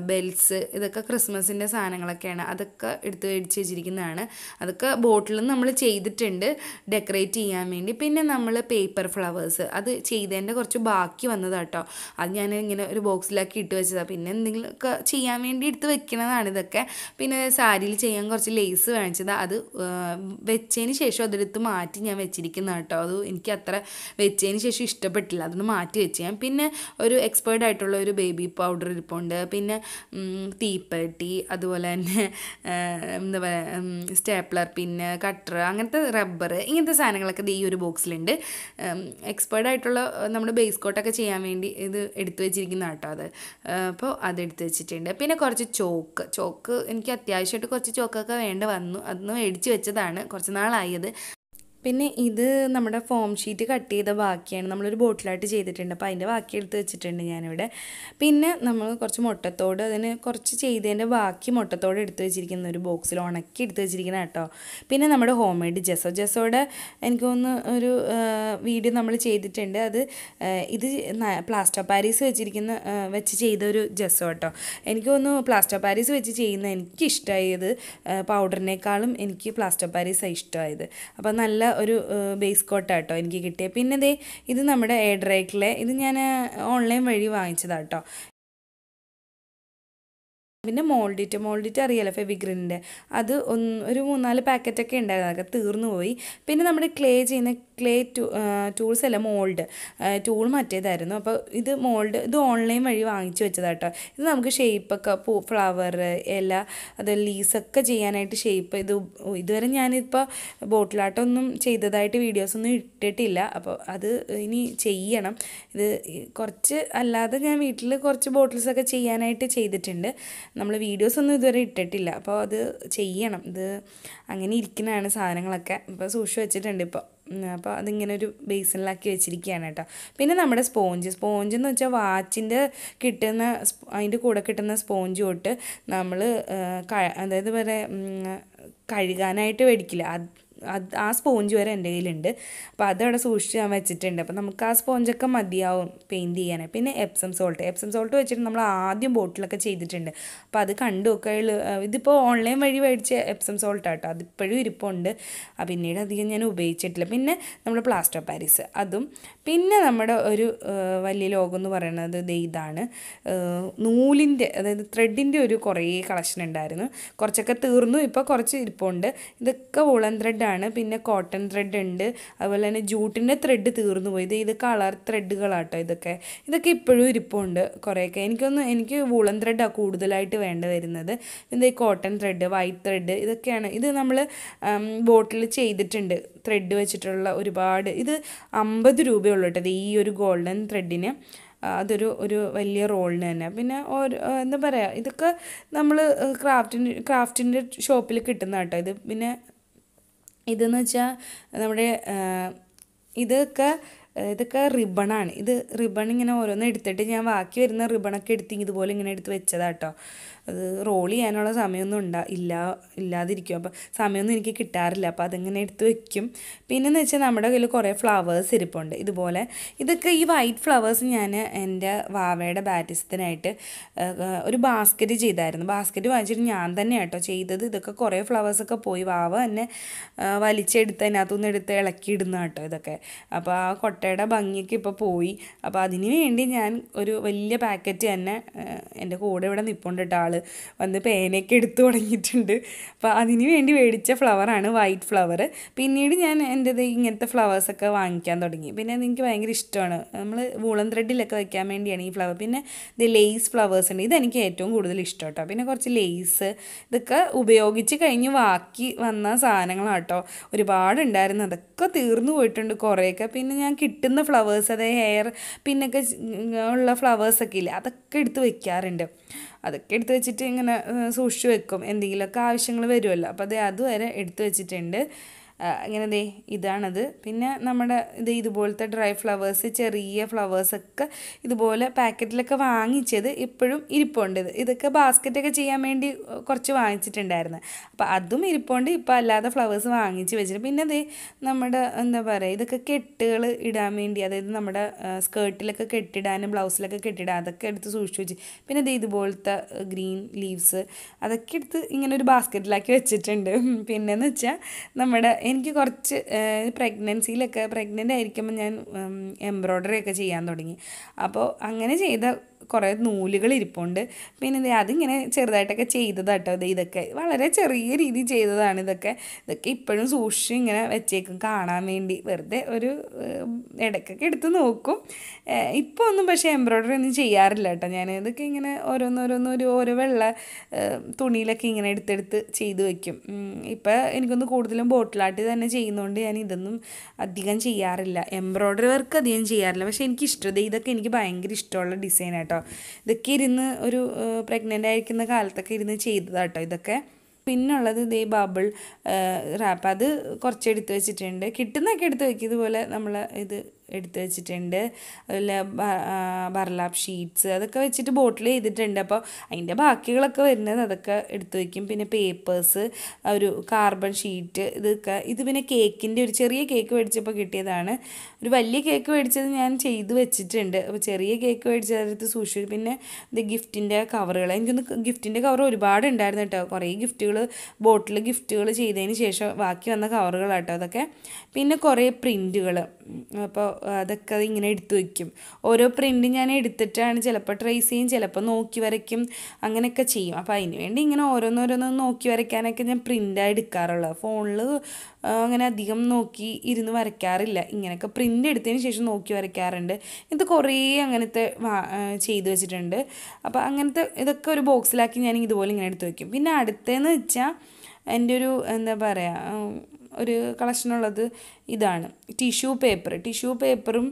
ലൈറ്റ്സ് ഇതൊക്കെ ക്രിസ്മസിൻ്റെ സാധനങ്ങളൊക്കെയാണ് അതൊക്കെ എടുത്ത് മേടിച്ച് വെച്ചിരിക്കുന്നതാണ് അതൊക്കെ ബോട്ടിലും നമ്മൾ ചെയ്തിട്ടുണ്ട് ഡെക്കറേറ്റ് ചെയ്യാൻ വേണ്ടി പിന്നെ നമ്മൾ പേപ്പർ ഫ്ലവേഴ്സ് അത് ചെയ്തതിൻ്റെ കുറച്ച് ബാക്കി വന്നതാട്ടോ അത് ഞാൻ ഇങ്ങനെ ഒരു ബോക്സിലാക്കി ഇട്ട് വെച്ചതാണ് പിന്നെ എന്തെങ്കിലുമൊക്കെ ചെയ്യാൻ വേണ്ടി എടുത്ത് വെക്കണതാണ് ഇതൊക്കെ പിന്നെ സാരിയിൽ ചെയ്യാൻ കുറച്ച് ലേസ് വാങ്ങിച്ചത് അത് ആ, വെച്ചതിന് ശേഷം അതെടുത്ത് മാറ്റി ഞാൻ വെച്ചിരിക്കുന്ന കേട്ടോ അത് എനിക്ക് അത്ര വെച്ചതിന് ശേഷം ഇഷ്ടപ്പെട്ടില്ല അതൊന്ന് മാറ്റി വെച്ച് ഞാൻ പിന്നെ ഒരു എക്സ്പേർട്ട് ആയിട്ടുള്ള ഒരു ബേബി പൗഡർ ഇരിപ്പുണ്ട് പിന്നെ ഉം, തീപ്പെട്ടി അതുപോലെ തന്നെ ആ, എന്താ പറയുക സ്റ്റേപ്ലർ പിന്നെ കട്ടർ അങ്ങനത്തെ റബ്ബർ ഇങ്ങനത്തെ സാധനങ്ങളൊക്കെ ദേ ഈ ഒരു ബോക്സിലുണ്ട് എക്സ്പേർട്ട് ആയിട്ടുള്ള ആ, നമ്മുടെ ബേസ് കോട്ടൊക്കെ ചെയ്യാൻ വേണ്ടി ഇത് എടുത്തു വെച്ചിരിക്കുന്ന കേട്ടോ അത് അപ്പോൾ അത് എടുത്ത് വെച്ചിട്ടുണ്ട് പിന്നെ കുറച്ച് ചോക്ക് ചോക്ക് എനിക്ക് അത്യാവശ്യമായിട്ട് കുറച്ച് ചോക്കൊക്കെ വേണ്ട വന്നു അതൊന്ന് മേടിച്ച് വെച്ചതാണ് കുറച്ച് നാളായത് പിന്നെ ഇത് നമ്മുടെ ഫോം ഷീറ്റ് കട്ട് ചെയ്ത ബാക്കിയാണ് നമ്മളൊരു ബോട്ടിലായിട്ട് ചെയ്തിട്ടുണ്ട് അപ്പോൾ അതിൻ്റെ ബാക്കി എടുത്ത് വെച്ചിട്ടുണ്ട് ഞാനിവിടെ പിന്നെ നമ്മൾ കുറച്ച് മുട്ടത്തോട് അതിന് കുറച്ച് ചെയ്തതിൻ്റെ ബാക്കി മുട്ടത്തോട് എടുത്ത് വെച്ചിരിക്കുന്ന ഒരു ബോക്സിൽ ഉണക്കി എടുത്ത് വെച്ചിരിക്കുന്ന കേട്ടോ പിന്നെ നമ്മുടെ ഹോം മെയ്ഡ് ജെസോ ജെസോയുടെ എനിക്ക് തോന്നുന്നു ഒരു വീഡിയോ നമ്മൾ ചെയ്തിട്ടുണ്ട് അത് ആ, ഇത് ന- പ്ലാസ്റ്റർ പാരീസ് വെച്ചിരിക്കുന്ന ആ, വെച്ച് ചെയ്ത ഒരു ജെസോ കേട്ടോ എനിക്ക് തോന്നുന്നു പ്ലാസ്റ്റർ പാരീസ് വെച്ച് ചെയ്യുന്ന എനിക്ക് ഇഷ്ടമായത് പൗഡറിനേക്കാളും എനിക്ക് പ്ലാസ്റ്റർ പാരീസാണ് ഇഷ്ടമായത് അപ്പോൾ നല്ല ഒരു ബേസ് കോട്ടാട്ടോ എനിക്ക് കിട്ടിയത് പിന്നെ ദേ ഇത് നമ്മുടെ എയർ ഡ്രൈക്കിലെ ഇത് ഞാൻ ഓൺലൈൻ വഴി വാങ്ങിച്ചതാട്ടോ പിന്നെ മോൾഡിറ്റ് മോൾഡിറ്റ് അറിയാലോ ഫെവിഗ്രിൻ്റെ അത് ഒന്ന് ഒരു മൂന്നാല് പാക്കറ്റൊക്കെ ഉണ്ടായിരുന്നു അതൊക്കെ തീർന്നു പോയി പിന്നെ നമ്മുടെ ക്ലേ ചെയ്യുന്ന ക്ലേ ടൂ ടൂൾസ് അല്ല മോൾഡ് ടൂൾ മറ്റേതായിരുന്നു അപ്പോൾ ഇത് മോൾഡ് ഇത് ഓൺലൈൻ വഴി വാങ്ങിച്ചു വെച്ചതാട്ടോ ഇത് നമുക്ക് ഷേപ്പൊക്കെ പൂ ഫ്ലവർ ഇല അത് ലീസൊക്കെ ചെയ്യാനായിട്ട് ഷേപ്പ് ഇത് ഉ- ഇതുവരെ ഞാനിപ്പോൾ ബോട്ടിലാട്ടൊന്നും ചെയ്തതായിട്ട് വീഡിയോസൊന്നും ഇട്ടിട്ടില്ല അപ്പോൾ അത് ഇനി ചെയ്യണം ഇത് ഈ കുറച്ച് അല്ലാതെ ഞാൻ വീട്ടിൽ കുറച്ച് ബോട്ടിൽസൊക്കെ ചെയ്യാനായിട്ട് ചെയ്തിട്ടുണ്ട് നമ്മൾ വീഡിയോസ് ഒന്നും ഇതുവരെ ഇട്ടിട്ടില്ല അപ്പോൾ അത് ചെയ്യണം ഇത് അങ്ങനെ ഇരിക്കുന്നതാണ് സാധനങ്ങളൊക്കെ ഇപ്പോൾ സൂക്ഷിച്ച് വെച്ചിട്ടുണ്ട് ഇപ്പോൾ അപ്പോൾ അതിങ്ങനെ ഒരു ബേസിനിലാക്കി വെച്ചിരിക്കുകയാണ് കേട്ടോ പിന്നെ നമ്മുടെ സ്പോഞ്ച് സ്പോഞ്ച് എന്ന് വെച്ചാൽ വാച്ചിൻ്റെ കിട്ടുന്ന സ്പ- അതിൻ്റെ കൂടെ കിട്ടുന്ന സ്പോഞ്ച് തൊട്ട് നമ്മൾ അതായത് വരെ കഴുകാനായിട്ട് മേടിക്കില്ല അത് അത് ആ സ്പോഞ്ച് വരെ എൻ്റെ കയ്യിലുണ്ട് അപ്പോൾ അതവിടെ സൂക്ഷിച്ച് ഞാൻ വെച്ചിട്ടുണ്ട് അപ്പോൾ നമുക്ക് ആ സ്പോഞ്ചൊക്കെ മതിയാവും പെയിൻറ്റ് ചെയ്യാനായി പിന്നെ എപ്സം സോൾട്ട് എപ്സം സോൾട്ട് വെച്ചിട്ട് നമ്മൾ ആദ്യം ബോട്ടിലൊക്കെ ചെയ്തിട്ടുണ്ട് അപ്പോൾ അത് കണ്ടു ഒക്കെ ഇതിപ്പോൾ ഓൺലൈൻ വഴി മേടിച്ച എപ്സം സോൾട്ട് ആട്ടോ അതിപ്പോഴും ഇരിപ്പുണ്ട് ആ പിന്നീട് അധികം ഞാൻ ഉപയോഗിച്ചിട്ടില്ല പിന്നെ നമ്മുടെ പ്ലാസ്റ്റർ പാരീസ് അതും പിന്നെ നമ്മുടെ ഒരു ആ, വലിയ ലോകം എന്ന് പറയുന്നത് ദേ ഇതാണ് നൂലിൻ്റെ അതായത് ത്രെഡിൻ്റെ ഒരു കുറേ കളക്ഷൻ ഉണ്ടായിരുന്നു കുറച്ചൊക്കെ തീർന്നു ഇപ്പോൾ കുറച്ച് ഇരിപ്പുണ്ട് ഇതൊക്കെ വൂളൻ ത്രെഡാണ് പിന്നെ കോട്ടൺ ത്രെഡ് ഉണ്ട് അതുപോലെ തന്നെ ജൂട്ടിൻ്റെ ത്രെഡ് തീർന്നു പോയി ഇത് ഇത് കളർ ത്രെഡുകളാട്ടോ ഇതൊക്കെ ഇതൊക്കെ ഇപ്പോഴും ഇരിപ്പുണ്ട് കുറേയൊക്കെ എനിക്കൊന്ന് എനിക്ക് വൂളൻ ത്രെഡാണ് കൂടുതലായിട്ട് വേണ്ട വരുന്നത് പിന്നെ ഈ കോട്ടൺ ത്രെഡ് വൈറ്റ് ത്രെഡ് ഇതൊക്കെയാണ് ഇത് നമ്മൾ ബോട്ടിൽ ചെയ്തിട്ടുണ്ട് ത്രെഡ് വെച്ചിട്ടുള്ള ഒരുപാട് ഇത് അമ്പത് രൂപയുള്ളൂ കേട്ടോ ഇത് ഈ ഒരു ഗോൾഡൻ ത്രെഡിന് അതൊരു ഒരു വലിയ റോളിന് തന്നെ പിന്നെ ഓരോ എന്താ പറയുക ഇതൊക്കെ നമ്മൾ ക്രാഫ്റ്റിൻ്റെ ക്രാഫ്റ്റിൻ്റെ ഷോപ്പിൽ കിട്ടുന്ന കേട്ടോ ഇത് പിന്നെ ഇതെന്ന് വെച്ചാൽ നമ്മുടെ ആ, ഇതൊക്കെ ആ, ഇതൊക്കെ റിബണാണ് ഇത് റിബൺ ഇങ്ങനെ ഓരോന്ന് എടുത്തിട്ട് ഞാൻ ബാക്കി വരുന്ന റിബണൊക്കെ എടുത്ത് ഇതുപോലെ ഇങ്ങനെ എടുത്ത് വെച്ചതാട്ടോ അത് റോൾ ചെയ്യാനുള്ള സമയമൊന്നും ഉണ്ടാ ഇല്ല ഇല്ലാതിരിക്കും അപ്പോൾ സമയമൊന്നും എനിക്ക് കിട്ടാറില്ല അപ്പോൾ അതിങ്ങനെ എടുത്ത് വെക്കും പിന്നെന്ന് വെച്ചാൽ നമ്മുടെ കയ്യിൽ കുറേ ഫ്ലവേഴ്സ് ഇരിപ്പുണ്ട് ഇതുപോലെ ഇതൊക്കെ ഈ വൈറ്റ് ഫ്ലവേഴ്സ് ഞാൻ എൻ്റെ വാവയുടെ ബാറ്റിസത്തിനായിട്ട് ഒരു ബാസ്ക്കറ്റ് ചെയ്തായിരുന്നു ബാസ്ക്കറ്റ് വാങ്ങിച്ചിട്ട് ഞാൻ തന്നെ കേട്ടോ ചെയ്തത് ഇതൊക്കെ കുറേ ഫ്ലവേഴ്സൊക്കെ പോയി വാവ തന്നെ ആ, വലിച്ചെടുത്ത് അതിനകത്തുനിന്ന് എടുത്ത് ഇളക്കിയിടുന്ന കേട്ടോ ഇതൊക്കെ അപ്പോൾ ആ കൊട്ടയുടെ ഭംഗിയൊക്കെ ഇപ്പോൾ പോയി അപ്പോൾ അതിന് വേണ്ടി ഞാൻ ഒരു വലിയ പാക്കറ്റ് തന്നെ ആ, എൻ്റെ കൂടെ ഇവിടെ നിൽപ്പുണ്ട് കേട്ടോ ആള് വന്ന് പേനയൊക്കെ എടുത്തു തുടങ്ങിയിട്ടുണ്ട് അപ്പോൾ അതിന് വേണ്ടി മേടിച്ച ഫ്ലവറാണ് വൈറ്റ് ഫ്ലവർ പിന്നീട് ഞാൻ എൻ്റെത് ഇങ്ങനത്തെ ഫ്ലവേഴ്സൊക്കെ വാങ്ങിക്കാൻ തുടങ്ങി പിന്നെ അതെനിക്ക് ഭയങ്കര ഇഷ്ടമാണ് നമ്മൾ വൂളൻ ത്രെഡിലൊക്കെ വെക്കാൻ വേണ്ടിയാണ് ഈ ഫ്ലവർ പിന്നെ ഇത് ലേസ് ഫ്ലവേഴ്സ് ഉണ്ട് ഇതെനിക്ക് ഏറ്റവും കൂടുതൽ ഇഷ്ടം കേട്ടോ പിന്നെ കുറച്ച് ലേസ് ഇതൊക്കെ ഉപയോഗിച്ച് കഴിഞ്ഞ് ബാക്കി വന്ന സാധനങ്ങളാട്ടോ ഒരുപാടുണ്ടായിരുന്നു അതൊക്കെ തീർന്നു പോയിട്ടുണ്ട് കുറേയൊക്കെ പിന്നെ ഞാൻ കിട്ടുന്ന ഫ്ലവേഴ്സ് അതായത് ഹെയർ പിന്നൊക്കെ ഉള്ള ഫ്ലവേഴ്സൊക്കെ ഇല്ലേ അതൊക്കെ എടുത്ത് വെക്കാറുണ്ട് അതൊക്കെ എടുത്ത് വെച്ചിട്ട് ഇങ്ങനെ ഏഹ്, സൂക്ഷിച്ച് വെക്കും എന്തെങ്കിലുമൊക്കെ ആവശ്യങ്ങൾ വരുമല്ലോ അപ്പോൾ അത് അതുവരെ എടുത്ത് വെച്ചിട്ടുണ്ട് ആ, ഇങ്ങനെ ദേ ഇതാണത് പിന്നെ നമ്മുടെ ഇത് ഇതുപോലത്തെ ഡ്രൈ ഫ്ലവേഴ്സ് ചെറിയ ഫ്ലവേഴ്സൊക്കെ ഇതുപോലെ പാക്കറ്റിലൊക്കെ വാങ്ങിച്ചത് ഇപ്പോഴും ഇരിപ്പുണ്ട് ഇത് ഇതൊക്കെ ബാസ്ക്കറ്റൊക്കെ ചെയ്യാൻ വേണ്ടി ഏഹ്, കുറച്ച് വാങ്ങിച്ചിട്ടുണ്ടായിരുന്നു അപ്പോൾ അതും ഇരിപ്പുണ്ട് ഇപ്പോൾ അല്ലാതെ ഫ്ലവേഴ്സ് വാങ്ങിച്ച് വെച്ചിട്ട് പിന്നെ ദേ നമ്മുടെ എന്താ പറയുക ഇതൊക്കെ കെട്ടുകൾ ഇടാൻ വേണ്ടി അതായത് നമ്മുടെ സ്കേർട്ടിലൊക്കെ കെട്ടിടാനും ബ്ലൗസിലൊക്കെ കെട്ടിടാൻ അതൊക്കെ എടുത്ത് സൂക്ഷിച്ച് വെച്ച് പിന്നെ ദേ ഇതുപോലത്തെ ഗ്രീൻ ലീവ്സ് അതൊക്കെ എടുത്ത് ഇങ്ങനെ ഒരു ബാസ്ക്കറ്റിലാക്കി വെച്ചിട്ടുണ്ട് പിന്നെന്ന് വെച്ചാൽ നമ്മുടെ എനിക്ക് കുറച്ച് പ്രഗ്നൻസിയിലൊക്കെ പ്രഗ്നൻ്റ് ആയിരിക്കുമ്പോൾ ഞാൻ എംബ്രോയ്ഡറി ഒക്കെ ചെയ്യാൻ തുടങ്ങി അപ്പോൾ അങ്ങനെ ചെയ്ത കുറേ നൂലുകൾ ഇരിപ്പുണ്ട് പിന്നെ ദേ അതിങ്ങനെ ചെറുതായിട്ടൊക്കെ ചെയ്തതാട്ടോ ദേ ഇതൊക്കെ വളരെ ചെറിയ രീതിയിൽ ചെയ്തതാണ് ഇതൊക്കെ ഇതൊക്കെ ഇപ്പോഴും സൂക്ഷിച്ച് ഇങ്ങനെ വെച്ചേക്കും കാണാൻ വേണ്ടി വെറുതെ ഒരു ഏഹ്, ഇടയ്ക്കൊക്കെ എടുത്ത് നോക്കും ഏഹ്, ഇപ്പോൾ ഒന്നും പക്ഷേ എംബ്രോയ്ഡറി ഒന്നും ചെയ്യാറില്ല കേട്ടോ ഞാൻ ഇതൊക്കെ ഇങ്ങനെ ഓരോന്നോരോന്ന് ഒരു ഓരോ വെള്ള ഏഹ്, തുണിയിലൊക്കെ ഇങ്ങനെ എടുത്തെടുത്ത് ചെയ്ത് വെക്കും ഇപ്പോൾ എനിക്കൊന്ന് കൂടുതലും ബോട്ടിലാട്ടി തന്നെ ചെയ്യുന്നതുകൊണ്ട് ഞാൻ ഇതൊന്നും അധികം ചെയ്യാറില്ല എംബ്രോയ്ഡറി വർക്ക് അധികം ചെയ്യാറില്ല പക്ഷേ എനിക്ക് ഇഷ്ടം ഇതൊക്കെ എനിക്ക് ഭയങ്കര ഇഷ്ടമുള്ള ഡിസൈൻ കേട്ടോ ഇതൊക്കെ ഇരുന്ന് ഒരു പ്രഗ്നൻ്റ് ആയിരിക്കുന്ന കാലത്തൊക്കെ ഇരുന്ന് ചെയ്തതാട്ടോ ഇതൊക്കെ പിന്നുള്ളത് ദേ ബബിൾ റാപ്പ് അത് കുറച്ച് എടുത്ത് വെച്ചിട്ടുണ്ട് കിട്ടുന്നൊക്കെ എടുത്ത് വെക്കും ഇതുപോലെ നമ്മൾ ഇത് എടുത്ത് വെച്ചിട്ടുണ്ട് അതുപോലെ ബർലാപ്പ് ഷീറ്റ്സ് അതൊക്കെ വെച്ചിട്ട് ബോട്ടിൽ ചെയ്തിട്ടുണ്ട് അപ്പോൾ അതിൻ്റെ ബാക്കികളൊക്കെ വരുന്നത് അതൊക്കെ എടുത്ത് വെക്കും പിന്നെ പേപ്പേഴ്സ് ഒരു കാർബൺ ഷീറ്റ് ഇതൊക്കെ ഇത് പിന്നെ കേക്കിൻ്റെ ഒരു ചെറിയ കേക്ക് മേടിച്ചപ്പോൾ കിട്ടിയതാണ് ഒരു വലിയ കേക്ക് മേടിച്ചത് ഞാൻ ചെയ്ത് വെച്ചിട്ടുണ്ട് അപ്പോൾ ചെറിയ കേക്ക് മേടിച്ചത് അടുത്ത് സൂക്ഷിച്ചു പിന്നെ ഇത് ഗിഫ്റ്റിൻ്റെ കവറുകൾ എനിക്കൊന്ന് ഗിഫ്റ്റിൻ്റെ കവർ ഒരുപാട് ഉണ്ടായിരുന്നു കേട്ടോ കുറേ ഗിഫ്റ്റുകൾ ബോട്ടിൽ ഗിഫ്റ്റുകൾ ചെയ്തതിന് ശേഷം ബാക്കി വന്ന കവറുകളാട്ടോ അതൊക്കെ പിന്നെ കുറേ പ്രിൻറ്റുകൾ അപ്പോൾ അതൊക്കെ ഇങ്ങനെ എടുത്തു വയ്ക്കും ഓരോ പ്രിൻ്റ് ഞാൻ എടുത്തിട്ടാണ് ചിലപ്പോൾ ട്രേസ് ചെയ്യും ചിലപ്പോൾ നോക്കി വരയ്ക്കും അങ്ങനെയൊക്കെ ചെയ്യും അപ്പോൾ അതിന് വേണ്ടി ഇങ്ങനെ ഓരോന്നോരോന്ന് നോക്കി വരയ്ക്കാനൊക്കെ ഞാൻ പ്രിൻ്റാണ് എടുക്കാറുള്ളത് ഫോണിൽ അങ്ങനെ അധികം നോക്കി ഇരുന്ന് വരയ്ക്കാറില്ല ഇങ്ങനെയൊക്കെ പ്രിൻ്റ് എടുത്തതിന് ശേഷം നോക്കി വരയ്ക്കാറുണ്ട് ഇത് കുറേ അങ്ങനത്തെ വാ- ആ, ചെയ്ത് വെച്ചിട്ടുണ്ട് അപ്പോൾ അങ്ങനത്തെ ഇതൊക്കെ ഒരു ബോക്സിലാക്കി ഞാൻ ഇതുപോലെ ഇങ്ങനെ എടുത്ത് വയ്ക്കും പിന്നെ അടുത്തതെന്ന് വെച്ചാൽ എൻ്റെ ഒരു എന്താ പറയുക ഉം, ഒരു കളക്ഷനുള്ളത് ഇതാണ് ടിഷ്യൂ പേപ്പർ ടിഷ്യൂ പേപ്പറും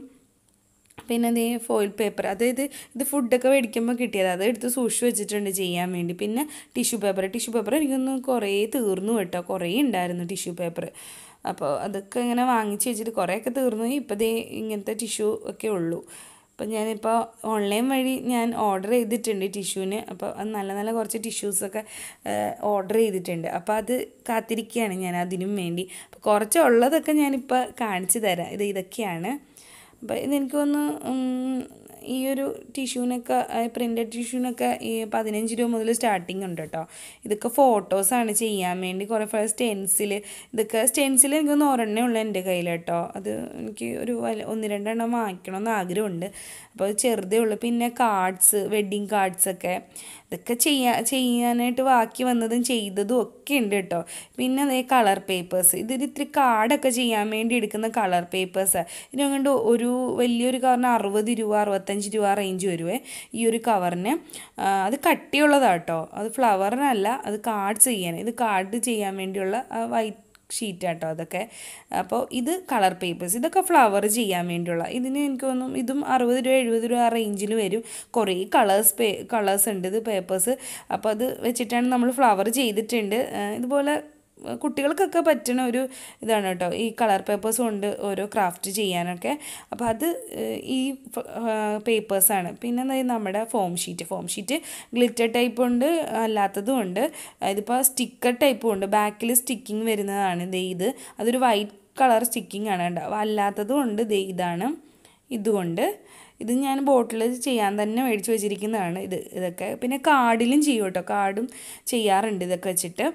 പിന്നെ അതേ ഫോയിൽ പേപ്പർ അതായത് ഇത് ഫുഡൊക്കെ മേടിക്കുമ്പോൾ കിട്ടിയത് അത് എടുത്ത് സൂക്ഷിച്ച് വെച്ചിട്ടുണ്ട് ചെയ്യാൻ വേണ്ടി പിന്നെ ടിഷ്യൂ പേപ്പർ ടിഷ്യൂ പേപ്പർ എനിക്കൊന്ന് കുറേ തീർന്നു കേട്ടോ കുറേ ഉണ്ടായിരുന്നു ടിഷ്യൂ പേപ്പർ അപ്പോൾ അതൊക്കെ ഇങ്ങനെ വാങ്ങിച്ച് വെച്ചിട്ട് കുറേയൊക്കെ തീർന്നു ഇപ്പോൾ ദേ ഇങ്ങനത്തെ ടിഷ്യൂ ഒക്കെ ഉള്ളൂ അപ്പം ഞാനിപ്പോൾ ഓൺലൈൻ വഴി ഞാൻ ഓർഡർ ചെയ്തിട്ടുണ്ട് ടിഷ്യൂവിന് അപ്പോൾ അത് നല്ല നല്ല കുറച്ച് ടിഷ്യൂസൊക്കെ ഓർഡർ ചെയ്തിട്ടുണ്ട് അപ്പോൾ അത് കാത്തിരിക്കുകയാണ് ഞാൻ അതിനും വേണ്ടി അപ്പോൾ കുറച്ചുള്ളതൊക്കെ ഞാനിപ്പോൾ കാണിച്ചു തരാം ഇത് ഇതൊക്കെയാണ് അപ്പോൾ ഇതെനിക്ക് തോന്നുന്നു ഈ ഒരു ടിഷ്യൂനൊക്കെ പ്രിൻ്റഡ് ടിഷ്യൂനൊക്കെ ഈ പതിനഞ്ച് രൂപ മുതൽ സ്റ്റാർട്ടിങ് ഉണ്ട് കേട്ടോ ഇതൊക്കെ ഫോട്ടോസാണ് ചെയ്യാൻ വേണ്ടി കുറേ ഫസ്റ്റ് സ്റ്റെൻസിൽ ഇതൊക്കെ സ്റ്റെൻസിൽ എനിക്കൊന്ന് ഒരെണ്ണേ ഉള്ളൂ എൻ്റെ കയ്യിൽ കേട്ടോ അത് എനിക്ക് ഒരു വല- ഒന്ന് രണ്ടെണ്ണം വാങ്ങിക്കണമെന്ന് ആഗ്രഹമുണ്ട് അപ്പോൾ അത് ചെറുതേ ഉള്ളൂ പിന്നെ കാർഡ്സ് വെഡ്ഡിങ് കാർഡ്സൊക്കെ ഇതൊക്കെ ചെയ്യാ ചെയ്യാനായിട്ട് ബാക്കി വന്നതും ചെയ്തതും ഒക്കെ ഉണ്ട് കേട്ടോ പിന്നെ അതേ കളർ പേപ്പേഴ്സ് ഇതൊരു ഇത്തിരി കാർഡൊക്കെ ചെയ്യാൻ വേണ്ടി എടുക്കുന്ന കളർ പേപ്പേഴ്സാണ് ഇതിനുകൊണ്ട് ഒരു വലിയൊരു കവറിന് അറുപത് രൂപ അറുപത്തഞ്ച് രൂപ റേഞ്ച് വരുവേ ഈ ഒരു കവറിന് ആ, അത് കട്ടിയുള്ളതാണ് കേട്ടോ അത് ഫ്ലവറിനല്ല അത് കാർഡ്സ് ചെയ്യാൻ ഇത് കാർഡ് ചെയ്യാൻ വേണ്ടിയുള്ള വൈറ്റ് ഷീറ്റ് കേട്ടോ അതൊക്കെ അപ്പോൾ ഇത് കളർ പേപ്പേഴ്സ് ഇതൊക്കെ ഫ്ലവർ ചെയ്യാൻ വേണ്ടിയുള്ള ഇതിന് എനിക്ക് തോന്നും ഇതും അറുപത് രൂപ എഴുപത് രൂപ ആ റേഞ്ചിൽ വരും കുറേ കളേഴ്സ് പേ കളേഴ്സ് ഉണ്ട് ഇത് പേപ്പേഴ്സ് അപ്പോൾ അത് വെച്ചിട്ടാണ് നമ്മൾ ഫ്ലവർ ചെയ്തിട്ടുണ്ട് ആ, ഇതുപോലെ കുട്ടികൾക്കൊക്കെ പറ്റുന്ന ഒരു ഇതാണ് കേട്ടോ ഈ കളർ പേപ്പേഴ്സ് കൊണ്ട് ഓരോ ക്രാഫ്റ്റ് ചെയ്യാനൊക്കെ അപ്പോൾ അത് ഏഹ്, ഈ പേപ്പേഴ്സാണ് പിന്നെ എന്താ ഈ നമ്മുടെ foam sheet foam sheet glitter type ഉണ്ട് അല്ലാത്തതും ഉണ്ട് ഇതിപ്പോൾ സ്റ്റിക്കർ ടൈപ്പും ഉണ്ട് ബാക്കിൽ സ്റ്റിക്കിങ് വരുന്നതാണ് ദേ ഇത് അതൊരു വൈറ്റ് കളർ സ്റ്റിക്കിംഗ് ആണ് കേട്ടോ അല്ലാത്തതും ഉണ്ട് ദേ ഇതാണ് ഇതുകൊണ്ട് ഇത് ഞാൻ ബോട്ടിൽ ചെയ്യാൻ തന്നെ മേടിച്ച് വെച്ചിരിക്കുന്നതാണ് ഇത് ഇതൊക്കെ പിന്നെ കാർഡിലും ചെയ്യും കേട്ടോ കാർഡും ചെയ്യാറുണ്ട് ഇതൊക്കെ വെച്ചിട്ട്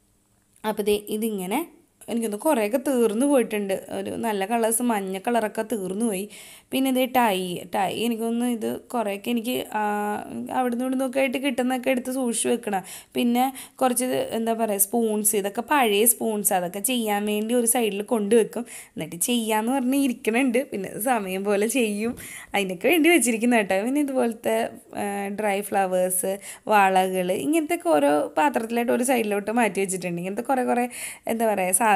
അപ്പോൾ ദേ ഇതിങ്ങനെ എനിക്കൊന്ന് കുറേയൊക്കെ തീർന്നു പോയിട്ടുണ്ട് ഒരു നല്ല കളേഴ്സ് മഞ്ഞ കളറൊക്കെ തീർന്നു പോയി പിന്നെ ഇതേ ടൈ ടൈ എനിക്കൊന്ന് ഇത് കുറേയൊക്കെ എനിക്ക് ആ, അവിടുന്ന് ഇവിടുന്ന് ഒക്കെ ആയിട്ട് കിട്ടുന്നതൊക്കെ എടുത്ത് സൂക്ഷിച്ച് വെക്കണം പിന്നെ കുറച്ച് ഇത് എന്താ പറയുക സ്പൂൺസ് ഇതൊക്കെ പഴയ സ്പൂൺസ് അതൊക്കെ ചെയ്യാൻ വേണ്ടി ഒരു സൈഡിൽ കൊണ്ടുവെക്കും എന്നിട്ട് ചെയ്യാന്ന് പറഞ്ഞ് ഇരിക്കണുണ്ട് പിന്നെ സമയം പോലെ ചെയ്യും അതിനൊക്കെ വേണ്ടി വെച്ചിരിക്കുന്ന കേട്ടോ പിന്നെ ഇതുപോലത്തെ ഡ്രൈ ഫ്ലവേഴ്സ് വളകൾ ഇങ്ങനത്തെ ഒക്കെ ഓരോ പാത്രത്തിലായിട്ട് ഒരു സൈഡിലോട്ട് മാറ്റി വെച്ചിട്ടുണ്ട് ഇങ്ങനത്തെ കുറേ കുറേ എന്താ പറയുക സാധനങ്ങൾ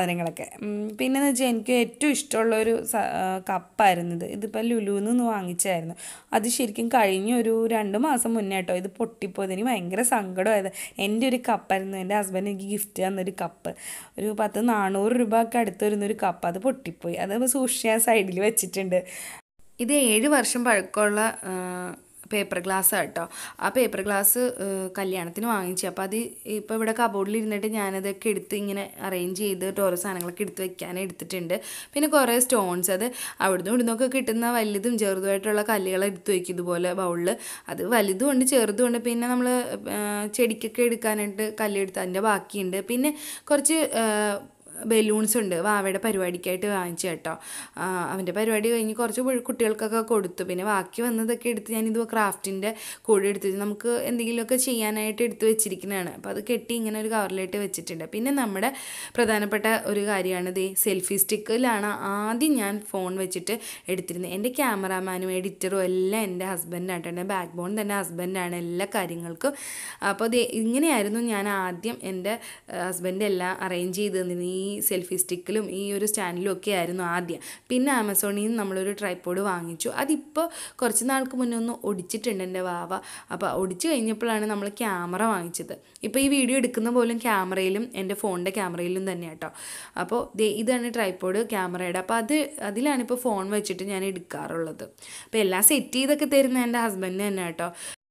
സാധനങ്ങളൊക്കെ ഉം, പിന്നെന്ന് വെച്ചാൽ എനിക്ക് ഏറ്റവും ഇഷ്ടമുള്ള ഒരു സ- ആ, കപ്പായിരുന്നു ഇത് ഇതിപ്പോൾ ലുലുന്ന് നിന്ന് വാങ്ങിച്ചായിരുന്നു അത് ശരിക്കും കഴിഞ്ഞ ഒരു രണ്ട് മാസം മുന്നേ കേട്ടോ ഇത് പൊട്ടിപ്പോയത് എനിക്ക് ഭയങ്കര സങ്കടമായത് എൻ്റെ ഒരു കപ്പായിരുന്നു എൻ്റെ ഹസ്ബൻഡ് എനിക്ക് ഗിഫ്റ്റ് തന്നൊരു കപ്പ് ഒരു പത്ത് നാനൂറ് രൂപ ഒക്കെ അടുത്ത് വരുന്നൊരു കപ്പ് അത് പൊട്ടിപ്പോയി അത് സൂക്ഷിച്ച് ഞാൻ സൈഡിൽ വെച്ചിട്ടുണ്ട് ഇത് ഏഴ് വർഷം പഴക്കമുള്ള പേപ്പർ ഗ്ലാസ് കേട്ടോ ആ പേപ്പർ ഗ്ലാസ് കല്യാണത്തിന് വാങ്ങിച്ചു അപ്പോൾ അത് ഇപ്പോൾ ഇവിടെ കബോർഡിൽ ഇരുന്നിട്ട് ഞാനതൊക്കെ എടുത്ത് ഇങ്ങനെ അറേഞ്ച് ചെയ്ത് ഓരോ സാധനങ്ങളൊക്കെ എടുത്ത് വെക്കാൻ എടുത്തിട്ടുണ്ട് പിന്നെ കുറേ സ്റ്റോൺസ് അത് അവിടുന്ന് ഇവിടുന്നൊക്കെ കിട്ടുന്ന വലുതും ചെറുതുമായിട്ടുള്ള കല്ലുകൾ എടുത്ത് വയ്ക്കും ഇതുപോലെ ബൗളിൽ അത് വലുതും ഉണ്ട് ചെറുതും ഉണ്ട് പിന്നെ നമ്മൾ ചെടിക്കൊക്കെ എടുക്കാനായിട്ട് കല്ലെടുത്ത് അതിൻ്റെ ബാക്കിയുണ്ട് പിന്നെ കുറച്ച് ആ, ബലൂൺസ് ഉണ്ട് വാവയുടെ പരിപാടിക്കായിട്ട് വാങ്ങിച്ചു കേട്ടോ ആ, അവൻ്റെ പരിപാടി കഴിഞ്ഞ് കുറച്ച് പു- കുട്ടികൾക്കൊക്കെ കൊടുത്തു പിന്നെ ബാക്കി വന്നതൊക്കെ എടുത്ത് ഞാനിത് ക്രാഫ്റ്റിൻ്റെ കൂടെ എടുത്ത് വെച്ച് നമുക്ക് എന്തെങ്കിലുമൊക്കെ ചെയ്യാനായിട്ട് എടുത്ത് വെച്ചിരിക്കുന്നതാണ് അപ്പോൾ അത് കെട്ടി ഇങ്ങനെ ഒരു കവറിലായിട്ട് വെച്ചിട്ടുണ്ട് പിന്നെ നമ്മുടെ പ്രധാനപ്പെട്ട ഒരു കാര്യമാണ് ഇത് സെൽഫി സ്റ്റിക്കിലാണ് ആദ്യം ഞാൻ ഫോൺ വെച്ചിട്ട് എടുത്തിരുന്നത് എൻ്റെ ക്യാമറാമാനും എഡിറ്ററും എല്ലാം എൻ്റെ ഹസ്ബൻഡാണ് എൻ്റെ ബാക്ക് ബോൺ തന്നെ ഹസ്ബൻഡാണ് എല്ലാ കാര്യങ്ങൾക്കും അപ്പോൾ ഇത് ഇങ്ങനെയായിരുന്നു ഞാൻ ആദ്യം എൻ്റെ ഹസ്ബൻഡ് എല്ലാം അറേഞ്ച് ചെയ്ത് തന്നിരുന്നത് ഈ സെൽഫി സ്റ്റിക്കിലും ഈ ഒരു സ്റ്റാൻഡിലും ഒക്കെ ആയിരുന്നു ആദ്യം പിന്നെ ആമസോണിൽ നിന്ന് നമ്മളൊരു ട്രൈപ്പോഡ് വാങ്ങിച്ചു അതിപ്പോൾ കുറച്ച് നാൾക്ക് മുന്നേ ഒന്ന് ഒടിച്ചിട്ടുണ്ട് എൻ്റെ വാവ അപ്പോൾ ഒടിച്ചു കഴിഞ്ഞപ്പോഴാണ് നമ്മൾ ക്യാമറ വാങ്ങിച്ചത് ഇപ്പോൾ ഈ വീഡിയോ എടുക്കുന്ന പോലും ക്യാമറയിലും എൻ്റെ ഫോണിൻ്റെ ക്യാമറയിലും തന്നെ കേട്ടോ അപ്പോൾ ദേ ഇതാണ് ട്രൈപ്പോഡ് ക്യാമറയുടെ അപ്പോൾ അത് അതിലാണ് ഇപ്പോൾ ഫോൺ വെച്ചിട്ട് ഞാൻ എടുക്കാറുള്ളത് അപ്പോൾ എല്ലാം സെറ്റ് ചെയ്തൊക്കെ തരുന്ന എൻ്റെ ഹസ്ബൻഡ് തന്നെ കേട്ടോ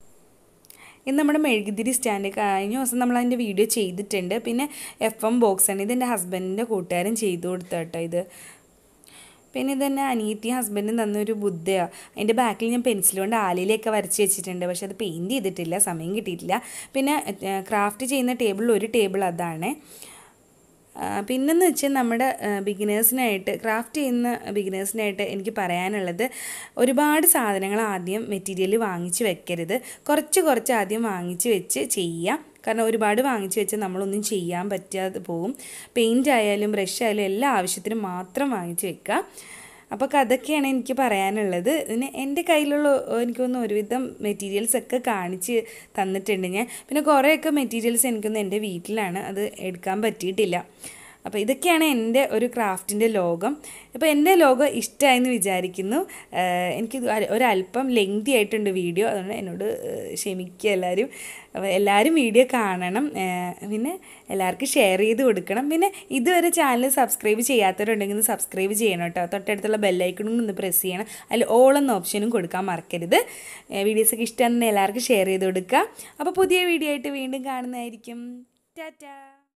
ഇത് നമ്മുടെ മെഴുകുതിരി സ്റ്റാൻഡ് കഴിഞ്ഞ ദിവസം നമ്മൾ അതിൻ്റെ വീഡിയോ ചെയ്തിട്ടുണ്ട് പിന്നെ എഫ് എം ബോക്സ് ആണ് ഇത് എൻ്റെ ഹസ്ബൻഡിൻ്റെ കൂട്ടുകാരൻ ചെയ്തു കൊടുത്ത കേട്ടോ ഇത് പിന്നെ ഇതെന്നെ അനിയത്തി ഹസ്ബൻഡും തന്നൊരു ബുദ്ധയാണ് അതിൻ്റെ ബാക്കിൽ ഞാൻ പെൻസിൽ കൊണ്ട് ആലയിലൊക്കെ വരച്ച് വെച്ചിട്ടുണ്ട് പക്ഷെ അത് പെയിൻറ് ചെയ്തിട്ടില്ല സമയം കിട്ടിയിട്ടില്ല പിന്നെ ക്രാഫ്റ്റ് ചെയ്യുന്ന ടേബിളിൽ ഒരു ടേബിൾ അതാണ് ആ, പിന്നെന്ന് വെച്ചാൽ നമ്മുടെ ബിഗിനേഴ്സിനായിട്ട് ക്രാഫ്റ്റ് ചെയ്യുന്ന ബിഗിനേഴ്സിനായിട്ട് എനിക്ക് പറയാനുള്ളത് ഒരുപാട് സാധനങ്ങൾ ആദ്യം മെറ്റീരിയൽ വാങ്ങിച്ച് വെക്കരുത് കുറച്ച് കുറച്ച് ആദ്യം വാങ്ങിച്ച് വെച്ച് ചെയ്യുക കാരണം ഒരുപാട് വാങ്ങിച്ച് വെച്ച് നമ്മളൊന്നും ചെയ്യാൻ പറ്റാതെ പോവും പെയിൻ്റ് ആയാലും ബ്രഷ് ആയാലും എല്ലാ ആവശ്യത്തിനും മാത്രം വാങ്ങിച്ച് വെക്കുക അപ്പോൾ അതൊക്കെയാണ് എനിക്ക് പറയാനുള്ളത് പിന്നെ എൻ്റെ കയ്യിലുള്ള എനിക്കൊന്ന് ഒരുവിധം മെറ്റീരിയൽസ് ഒക്കെ കാണിച്ച് തന്നിട്ടുണ്ട് ഞാൻ പിന്നെ കുറേയൊക്കെ മെറ്റീരിയൽസ് എനിക്കൊന്ന് എൻ്റെ വീട്ടിലാണ് അത് എടുക്കാൻ പറ്റിയിട്ടില്ല അപ്പോൾ ഇതൊക്കെയാണ് എൻ്റെ ഒരു ക്രാഫ്റ്റിൻ്റെ ലോകം അപ്പോൾ എൻ്റെ ലോകം ഇഷ്ടമായെന്ന് വിചാരിക്കുന്നു ആഹ് എനിക്ക് ഇത് ഒരു- ഒരല്പം ലെങ്തി ആയിട്ടുണ്ട് വീഡിയോ അതുകൊണ്ട് എന്നോട് ആഹ് ക്ഷമിക്കുക എല്ലാവരും അപ്പോൾ എല്ലാവരും വീഡിയോ കാണണം ആഹ് പിന്നെ എല്ലാവർക്കും ഷെയർ ചെയ്ത് കൊടുക്കണം പിന്നെ ഇതുവരെ ചാനൽ സബ്സ്ക്രൈബ് ചെയ്യാത്തവരുണ്ടെങ്കിൽ ഒന്ന് സബ്സ്ക്രൈബ് ചെയ്യണം കേട്ടോ തൊട്ടടുത്തുള്ള ബെല്ലൈക്കണും ഒന്ന് പ്രസ് ചെയ്യണം അതിൽ ഓൾ എന്ന ഓപ്ഷനും കൊടുക്കാൻ മറക്കരുത് വീഡിയോസൊക്കെ ഇഷ്ടമാണെന്ന് എല്ലാവർക്കും ഷെയർ ചെയ്ത് കൊടുക്കുക അപ്പോൾ പുതിയ വീഡിയോ ആയിട്ട് വീണ്ടും കാണുന്നതായിരിക്കും ടാറ്റാ